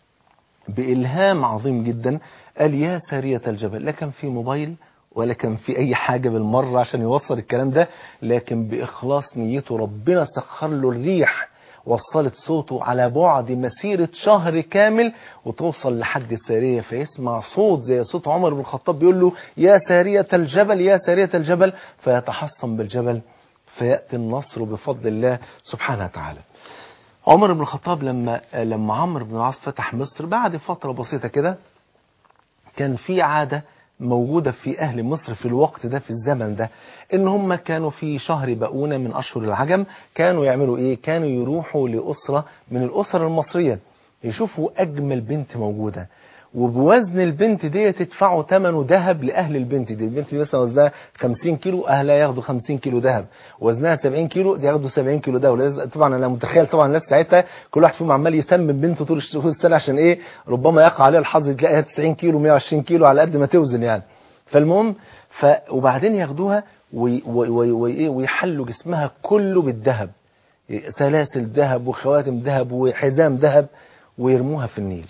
[SPEAKER 2] بإلهام عظيم جدا قال يا سارية الجبل لا كان في موبايل ولا كان في أي حاجة بالمرة عشان يوصل الكلام ده لكن بإخلاص نيته ربنا سخر له الريح وصلت صوته على بعد مسيرة شهر كامل وتوصل لحد السارية فيسمع صوت زي صوت عمر بن الخطاب بيقول له يا سارية الجبل يا سارية الجبل فيتحصن بالجبل فيأتي النصر بفضل الله سبحانه وتعالى عمر بن الخطاب لما لما عمرو بن العاص فتح مصر بعد فترة بسيطة كده كان في عادة موجودة في أهل مصر في الوقت ده في الزمن ده إن هم كانوا في شهر بقونة من أشهر العجم كانوا يعملوا إيه كانوا يروحوا لأسرة من الأسر المصرية يشوفوا أجمل بنت موجودة وبوزن البنت دي تدفعوا ثمنه ذهب لأهل البنت دي البنت دي مثلا وزنها 50 كيلو أهلها ياخدوا 50 كيلو ذهب وزنها 70 كيلو دي ياخدوا 70 كيلو ذهب طبعا أنا متخيل طبعا الناس ساعتها كل واحد فيهم عمال يسمم بنته طول السنة عشان إيه ربما يقع عليها الحظ تلاقيها 90 كيلو 120 كيلو على قد ما توزن يعني فالمهم ف وبعدين ياخدوها وي وي وي وي ويحلوا جسمها كله بالذهب سلاسل ذهب وخواتم ذهب وحزام ذهب ويرموها في النيل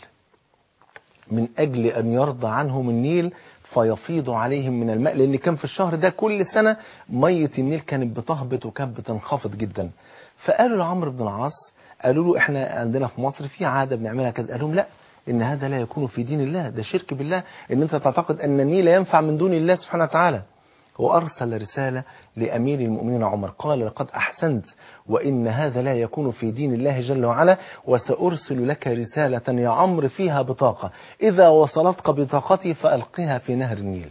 [SPEAKER 2] من أجل أن يرضى عنهم النيل فيفيض عليهم من الماء لأن كان في الشهر ده كل سنة مية النيل كانت بتهبط وكانت بتنخفض جدا فقالوا لعمرو بن العاص قالوا له احنا عندنا في مصر في عادة بنعملها كذا قال لهم لا ان هذا لا يكون في دين الله ده شرك بالله ان انت تعتقد ان النيل ينفع من دون الله سبحانه وتعالى وأرسل رسالة لأمير المؤمنين عمر قال لقد أحسنت وإن هذا لا يكون في دين الله جل وعلا وسأرسل لك رسالة يا عمرو فيها بطاقة إذا وصلتك بطاقتي فألقها في نهر النيل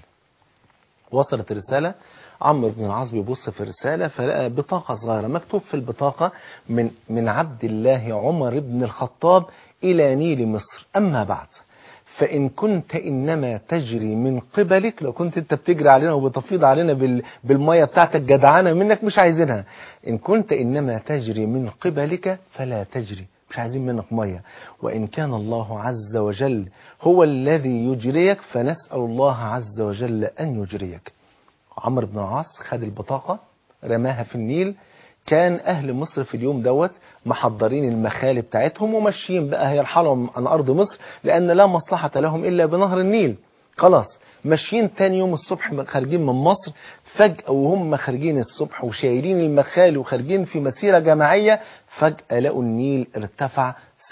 [SPEAKER 2] وصلت الرسالة عمرو بن العاص بيبص في الرسالة فلقى بطاقة صغيرة مكتوب في البطاقة من من عبد الله عمر بن الخطاب إلى نيل مصر أما بعد فإن كنت إنما تجري من قبلك لو كنت أنت بتجري علينا وبتفيض علينا بال... بالمية بتاعتك جدعانة منك مش عايزينها إن كنت إنما تجري من قبلك فلا تجري مش عايزين منك مية وإن كان الله عز وجل هو الذي يجريك فنسأل الله عز وجل أن يجريك عمرو بن العاص خد البطاقة رماها في النيل كان أهل مصر في اليوم دوت محضرين المخالب بتاعتهم وماشيين بقى هيرحلوا عن أرض مصر لأن لا مصلحة لهم إلا بنهر النيل خلاص ماشيين تاني يوم الصبح خارجين من مصر فجأة وهم خارجين الصبح وشايلين المخالب وخارجين في مسيرة جماعية فجأة لقوا النيل ارتفع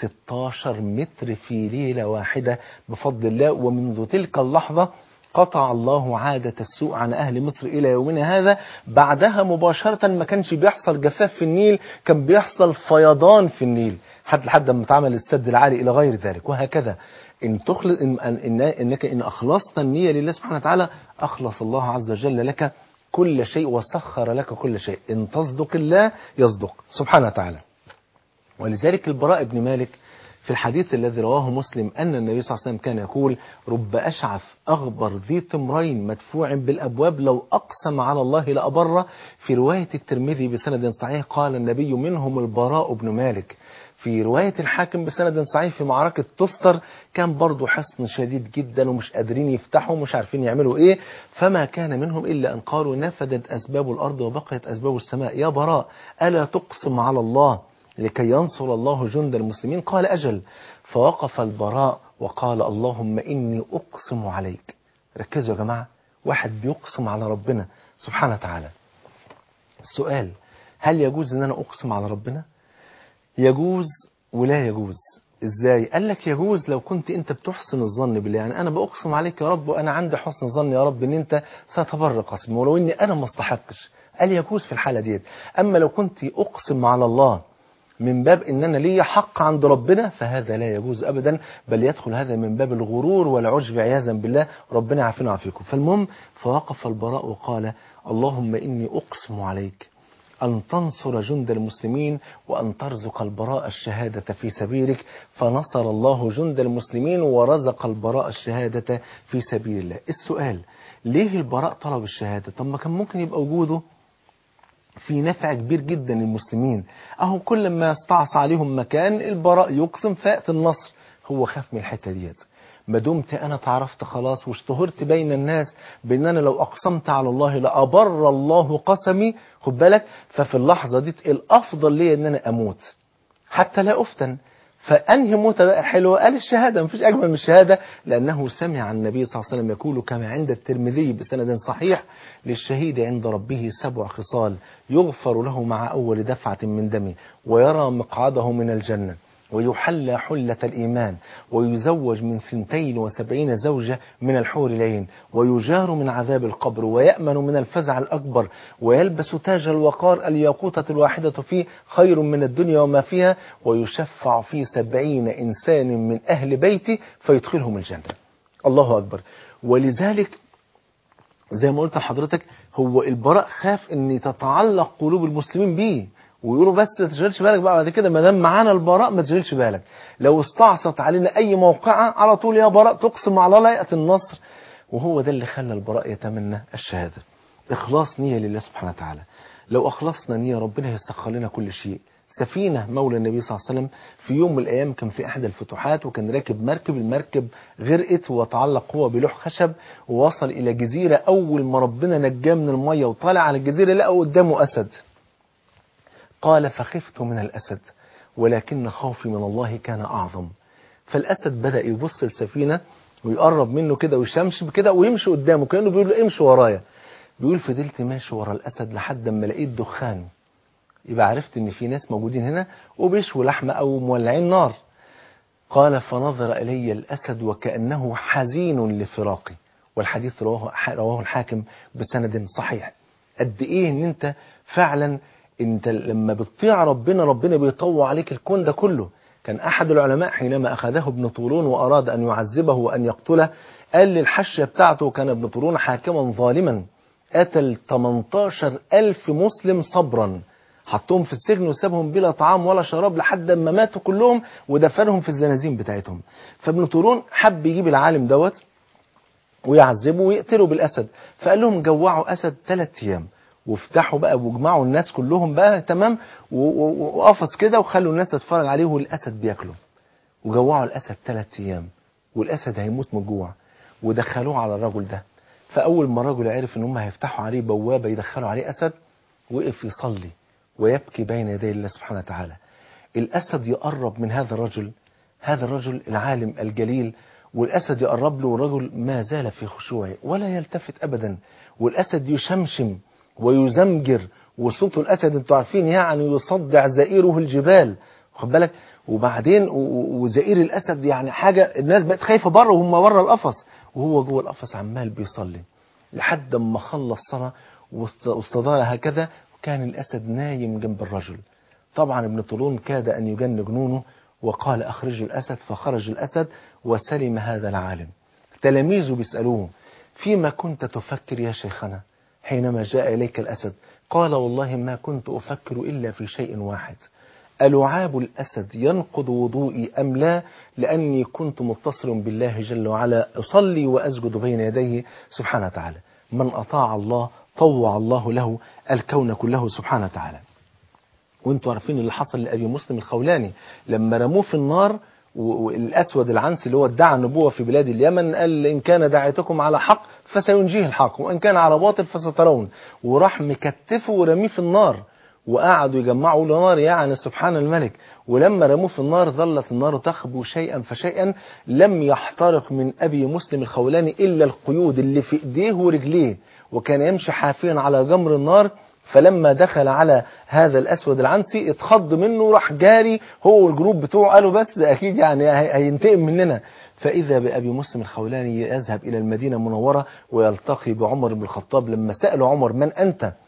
[SPEAKER 2] 16 متر في ليلة واحدة بفضل الله ومنذ تلك اللحظة قطع الله عادة السوء عن أهل مصر إلى يومنا هذا بعدها مباشرة ما كانش بيحصل جفاف في النيل كان بيحصل فيضان في النيل حتى لحد ما اتعمل السد العالي إلى غير ذلك وهكذا إن تخلص إن إن إنك إن أخلصت النية لله سبحانه وتعالى أخلص الله عز وجل لك كل شيء وسخر لك كل شيء إن تصدق الله يصدق سبحانه وتعالى ولذلك البراء بن مالك في الحديث الذي رواه مسلم أن النبي صلى الله عليه وسلم كان يقول رب أشعث أغبر ذي تمرين مدفوع بالأبواب لو أقسم على الله لأبره في رواية الترمذي بسند صحيح قال النبي منهم البراء بن مالك في رواية الحاكم بسند صحيح في معركة تستر كان برضو حصن شديد جدا ومش قادرين يفتحوا ومش عارفين يعملوا ايه فما كان منهم إلا أن قالوا نفدت أسباب الأرض وبقيت أسباب السماء يا براء ألا تقسم على الله لكي ينصر الله جند المسلمين قال أجل فوقف البراء وقال اللهم إني أقسم عليك ركزوا يا جماعة واحد بيقسم على ربنا سبحانه وتعالى السؤال هل يجوز ان انا اقسم على ربنا يجوز ولا يجوز ازاي قال لك يجوز لو كنت انت بتحسن الظن بالله يعني انا باقسم عليك يا رب وانا عندي حسن ظن يا رب ان انت ستبر قسمي ولو اني انا ما استحقش قال يجوز في الحاله ديت اما لو كنت اقسم على الله من باب ان انا ليا حق عند ربنا فهذا لا يجوز ابدا بل يدخل هذا من باب الغرور والعجب عياذا بالله ربنا يعافينا ويعافيكم فالمهم فوقف البراء وقال اللهم اني اقسم عليك أن تنصر جند المسلمين وأن ترزق البراء الشهادة في سبيلك فنصر الله جند المسلمين ورزق البراء الشهادة في سبيل الله السؤال ليه البراء طلب الشهادة طب ما كان ممكن يبقى وجوده في نفع كبير جدا للمسلمين اهو كل ما يستعصى عليهم مكان البراء يقسم فيأتي النصر هو خاف من الحته ديت ما دمت انا تعرفت خلاص واشتهرت بين الناس بان انا لو اقسمت على الله لابر الله قسمي خد بالك ففي اللحظه دي الافضل لي ان انا اموت حتى لا افتن فانهي موته بقى حلوه قال الشهاده مفيش اجمل من الشهاده لانه سمع النبي صلى الله عليه وسلم يقول كما عند الترمذي بسند صحيح للشهيد عند ربه سبع خصال يغفر له مع اول دفعه من دمه ويرى مقعده من الجنه ويحلى حلة الإيمان ويزوج من ثنتين وسبعين زوجة من الحور العين ويجار من عذاب القبر ويأمن من الفزع الأكبر ويلبس تاج الوقار الياقوتة الواحدة فيه خير من الدنيا وما فيها ويشفع في سبعين إنسان من أهل بيتي فيدخلهم الجنة الله أكبر ولذلك زي ما قلت لحضرتك هو البراء خاف ان تتعلق قلوب المسلمين بيه ويقولوا بس ما تشغلش بالك بقى بعد كده ما دام معانا البراء ما تشغلش بالك لو استعصت علينا اي موقعه على طول يا براء تقسم على الله ياتي النصر وهو ده اللي خلى البراء يتمنى الشهاده اخلاص نيه لله سبحانه وتعالى لو اخلصنا نيه ربنا يسخر لنا كل شيء سفينة مولى النبي صلى الله عليه وسلم في يوم من الأيام كان في أحد الفتوحات وكان راكب مركب المركب غرقت وتعلق هو بلوح خشب ووصل إلى جزيرة أول ما ربنا نجاه من المية وطالع على الجزيرة لقى قدامه أسد قال فخفت من الأسد ولكن خوفي من الله كان أعظم فالأسد بدأ يبص السفينة ويقرب منه كده ويشمشم كده ويمشي قدامه كأنه بيقول له امشي ورايا بيقول فضلت ماشي ورا الأسد لحد ما لقيت دخان يبقى عرفت ان في ناس موجودين هنا وبيشوا لحمة او مولعين نار قال فنظر الي الاسد وكانه حزين لفراقي والحديث رواه رواه الحاكم بسند صحيح قد ايه ان انت فعلا انت لما بتطيع ربنا ربنا بيطوع عليك الكون ده كله كان احد العلماء حينما اخذه ابن طولون واراد ان يعذبه وان يقتله قال للحشيه بتاعته كان ابن طولون حاكما ظالما قتل 18 ألف مسلم صبرا حطهم في السجن وسابهم بلا طعام ولا شراب لحد ما ماتوا كلهم ودفنهم في الزنازين بتاعتهم فابن طولون حب يجيب العالم دوت ويعذبه ويقتله بالاسد فقال لهم جوعوا اسد ثلاث ايام وافتحوا بقى واجمعوا الناس كلهم بقى تمام وقفص كده وخلوا الناس تتفرج عليه والاسد بياكله وجوعوا الاسد ثلاث ايام والاسد هيموت من الجوع ودخلوه على الرجل ده فاول ما الرجل عرف ان هم هيفتحوا عليه بوابه يدخلوا عليه اسد وقف يصلي ويبكي بين يدي الله سبحانه وتعالى الأسد يقرب من هذا الرجل هذا الرجل العالم الجليل والأسد يقرب له والرجل ما زال في خشوعه ولا يلتفت أبدا والأسد يشمشم ويزمجر وصوت الأسد انتوا عارفين يعني يصدع زئيره الجبال واخد بالك وبعدين وزئير الأسد يعني حاجة الناس بقت خايفة بره وهم بره القفص وهو جوه القفص عمال بيصلي لحد ما خلص صلاة واستدار هكذا كان الأسد نايم جنب الرجل طبعا ابن طولون كاد أن يجن جنونه وقال أخرجوا الأسد فخرج الأسد وسلم هذا العالم تلاميذه بيسألوه فيما كنت تفكر يا شيخنا حينما جاء إليك الأسد قال والله ما كنت أفكر إلا في شيء واحد ألعاب الأسد ينقض وضوئي أم لا لأني كنت متصل بالله جل وعلا أصلي وأسجد بين يديه سبحانه وتعالى من أطاع الله طوع الله له الكون كله سبحانه وتعالى وانتوا عارفين اللي حصل لأبي مسلم الخولاني لما رموه في النار والأسود العنسي اللي هو ادعى النبوة في بلاد اليمن قال إن كان دعيتكم على حق فسينجيه الحق وإن كان على باطل فسترون وراح مكتفه ورميه في النار وقعدوا يجمعوا له نار يعني سبحان الملك ولما رموه في النار ظلت النار تخبو شيئا فشيئا لم يحترق من أبي مسلم الخولاني إلا القيود اللي في إيديه ورجليه وكان يمشي حافيا على جمر النار فلما دخل على هذا الأسود العنسي اتخض منه راح جاري هو والجروب بتوعه قالوا بس أكيد يعني هينتقم مننا فإذا بأبي مسلم الخولاني يذهب إلى المدينة المنورة ويلتقي بعمر بن الخطاب لما سأل عمر من أنت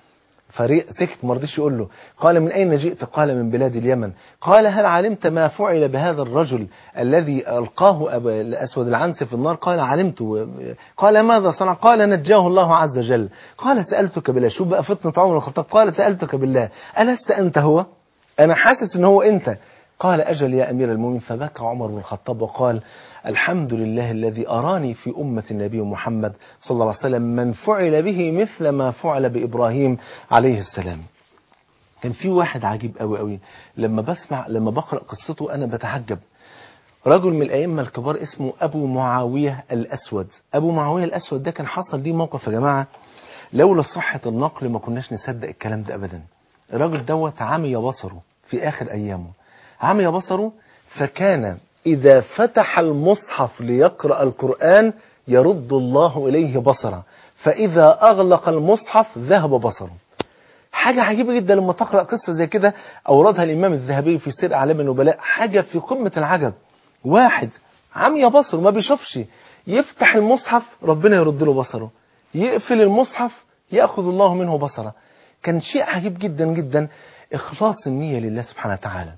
[SPEAKER 2] فريق سكت ما رضيش يقول له قال من أين جئت قال من بلاد اليمن قال هل علمت ما فعل بهذا الرجل الذي ألقاه أبا الأسود العنسي في النار قال علمت قال ماذا صنع قال نجاه الله عز وجل قال سألتك بالله شو بقى فتنة عمر بن الخطاب قال سألتك بالله ألست أنت هو أنا حاسس إن هو أنت قال أجل يا أمير المؤمنين فبكى عمر بن الخطاب وقال الحمد لله الذي أراني في أمة النبي محمد صلى الله عليه وسلم من فعل به مثل ما فعل بإبراهيم عليه السلام كان في واحد عجيب قوي قوي لما بسمع لما بقرأ قصته أنا بتعجب رجل من الأئمة الكبار اسمه أبو معاوية الأسود أبو معاوية الأسود ده كان حصل ليه موقف يا جماعة لولا صحة النقل ما كناش نصدق الكلام ده أبدا الراجل دوت عمي بصره في آخر أيامه عمي بصره فكان إذا فتح المصحف ليقرأ القرآن يرد الله إليه بصره فإذا أغلق المصحف ذهب بصره حاجة عجيبة جدا لما تقرأ قصة زي كده أوردها الإمام الذهبي في سير أعلام النبلاء حاجة في قمة العجب واحد عمي بصره ما بيشوفش يفتح المصحف ربنا يرد له بصره يقفل المصحف يأخذ الله منه بصره كان شيء عجيب جدا جدا إخلاص النية لله سبحانه وتعالى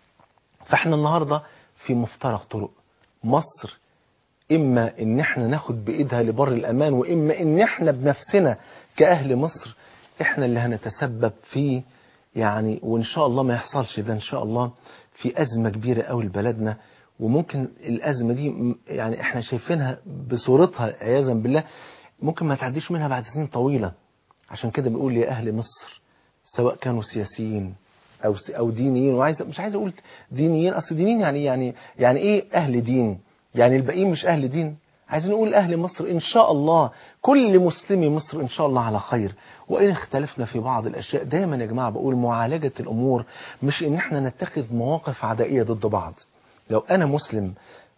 [SPEAKER 2] فاحنا النهاردة في مفترق طرق مصر إما إن احنا ناخد بإيدها لبر الأمان وإما إن احنا بنفسنا كأهل مصر احنا اللي هنتسبب في يعني وإن شاء الله ما يحصلش ده إن شاء الله في أزمة كبيرة قوي لبلدنا وممكن الأزمة دي يعني احنا شايفينها بصورتها عياذا بالله ممكن ما تعديش منها بعد سنين طويلة عشان كده بنقول يا أهل مصر سواء كانوا سياسيين او او دينيين وعايز مش عايز اقول دينيين اصل دينيين يعني يعني يعني ايه اهل دين يعني الباقيين مش اهل دين عايزين نقول اهل مصر ان شاء الله كل مسلمي مصر ان شاء الله على خير وان اختلفنا في بعض الاشياء دايما يا جماعه بقول معالجه الامور مش ان احنا نتخذ مواقف عدائيه ضد بعض لو انا مسلم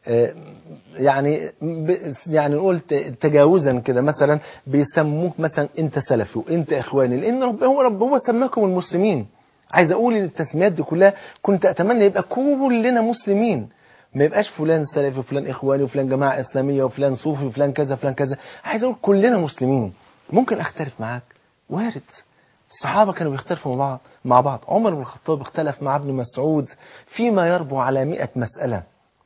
[SPEAKER 2] يعني يعني نقول تجاوزا كده مثلا بيسموك مثلا انت سلفي وانت اخواني لان رب هو رب هو سماكم المسلمين عايز اقول ان التسميات دي كلها كنت اتمنى يبقى كلنا مسلمين ما يبقاش فلان سلفي وفلان اخواني وفلان جماعه اسلاميه وفلان صوفي وفلان كذا فلان كذا عايز اقول كلنا مسلمين ممكن اختلف معاك وارد الصحابه كانوا بيختلفوا مع بعض مع بعض عمر بن الخطاب اختلف مع ابن مسعود فيما يربو على 100 مساله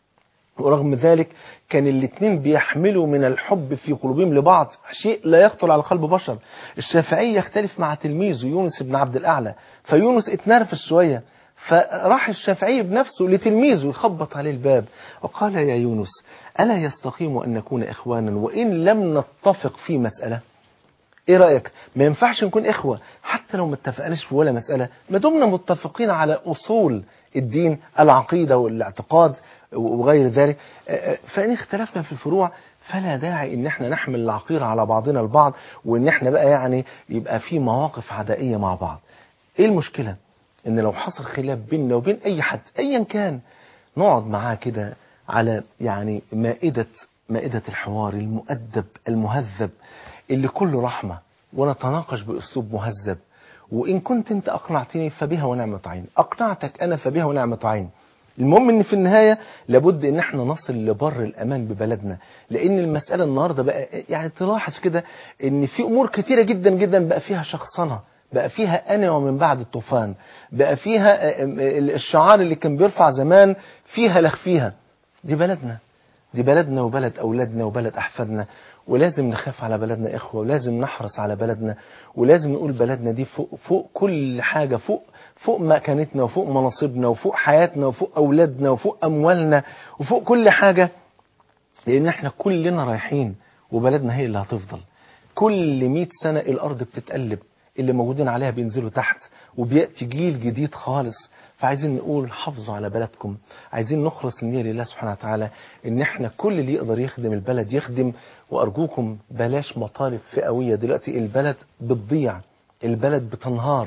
[SPEAKER 2] ورغم ذلك كان الاثنين بيحملوا من الحب في قلوبهم لبعض شيء لا يخطر على قلب بشر الشافعي يختلف مع تلميذه يونس بن عبد الأعلى فيونس اتنرفز شوية فراح الشافعي بنفسه لتلميذه يخبط عليه الباب وقال يا يونس ألا يستقيم أن نكون إخوانا وإن لم نتفق في مسألة ايه رأيك ما ينفعش نكون إخوة حتى لو ما اتفقناش في ولا مسألة ما دمنا متفقين على أصول الدين العقيدة والاعتقاد وغير ذلك فإن اختلفنا في الفروع فلا داعي ان احنا نحمل العقيرة على بعضنا البعض وان احنا بقى يعني يبقى في مواقف عدائية مع بعض ايه المشكلة ان لو حصل خلاف بيننا وبين اي حد ايا كان نقعد معاه كده على يعني مائدة مائدة الحوار المؤدب المهذب اللي كله رحمة ونتناقش باسلوب مهذب وان كنت انت اقنعتني فبها ونعمة عين اقنعتك انا فبها ونعمة عين المهم ان في النهاية لابد ان احنا نصل لبر الامان ببلدنا لان المسألة النهاردة بقى يعني تلاحظ كده ان في امور كتيرة جدا جدا بقى فيها شخصنة بقى فيها انا ومن بعد الطوفان بقى فيها الشعار اللي كان بيرفع زمان فيها لخ فيها دي بلدنا دي بلدنا وبلد اولادنا وبلد احفادنا ولازم نخاف على بلدنا إخوة ولازم نحرص على بلدنا ولازم نقول بلدنا دي فوق, فوق كل حاجة فوق فوق مكانتنا وفوق مناصبنا وفوق حياتنا وفوق أولادنا وفوق أموالنا وفوق كل حاجة لأن احنا كلنا رايحين وبلدنا هي اللي هتفضل كل مئة سنة الأرض بتتقلب اللي موجودين عليها بينزلوا تحت وبيأتي جيل جديد خالص فعايزين نقول حافظوا على بلدكم عايزين نخلص النية لله سبحانه وتعالى ان احنا كل اللي يقدر يخدم البلد يخدم وارجوكم بلاش مطالب فئوية دلوقتي البلد بتضيع البلد بتنهار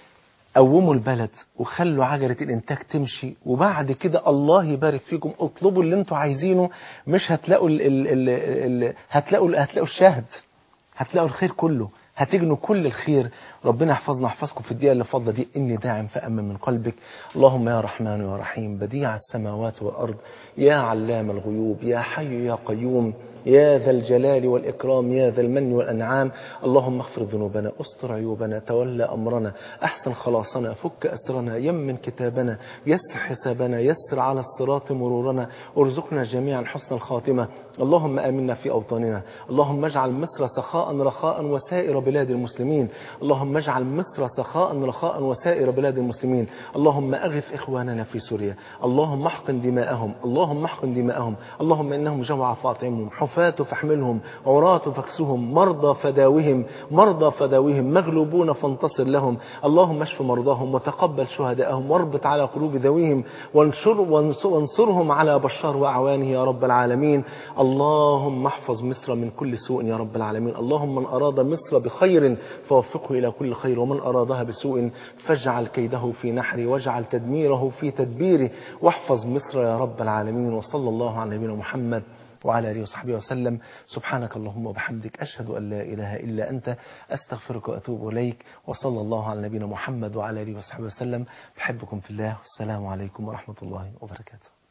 [SPEAKER 2] قوموا البلد وخلوا عجلة الانتاج تمشي وبعد كده الله يبارك فيكم اطلبوا اللي انتوا عايزينه مش هتلاقوا ال ال ال ال هتلاقوا هتلاقوا الشاهد هتلاقوا الخير كله هتجنوا كل الخير ربنا يحفظنا يحفظكم في الدقيقة اللي فاضلة دي إني داعم فأمن من قلبك اللهم يا رحمن يا رحيم بديع السماوات والأرض يا علام الغيوب يا حي يا قيوم يا ذا الجلال والإكرام يا ذا المن والأنعام اللهم اغفر ذنوبنا استر عيوبنا تولى أمرنا أحسن خلاصنا فك أسرنا يمن كتابنا يسر حسابنا يسر على الصراط مرورنا ارزقنا جميعا حسن الخاتمة اللهم آمنا في أوطاننا اللهم اجعل مصر سخاء رخاء وسائر بلاد المسلمين اللهم اجعل مصر سخاء رخاء وسائر بلاد المسلمين اللهم أغث إخواننا في سوريا اللهم احقن دماءهم اللهم احقن دماءهم اللهم إنهم جوع فاطعمهم حفاة فاحملهم عراة فاكسهم مرضى فداوهم مرضى فداوهم مغلوبون فانتصر لهم اللهم اشف مرضاهم وتقبل شهداءهم واربط على قلوب ذويهم وانشر وانصر وانصرهم على بشار وأعوانه يا رب العالمين اللهم احفظ مصر من كل سوء يا رب العالمين اللهم من أراد مصر بخير فوفقه إلى كل خير ومن أرادها بسوء فاجعل كيده في نحره واجعل تدميره في تدبيره واحفظ مصر يا رب العالمين وصلى الله على نبينا محمد وعلى آله وصحبه وسلم سبحانك اللهم وبحمدك أشهد أن لا إله إلا أنت أستغفرك وأتوب إليك وصلى الله على نبينا محمد وعلى آله وصحبه وسلم بحبكم في الله والسلام عليكم ورحمة الله وبركاته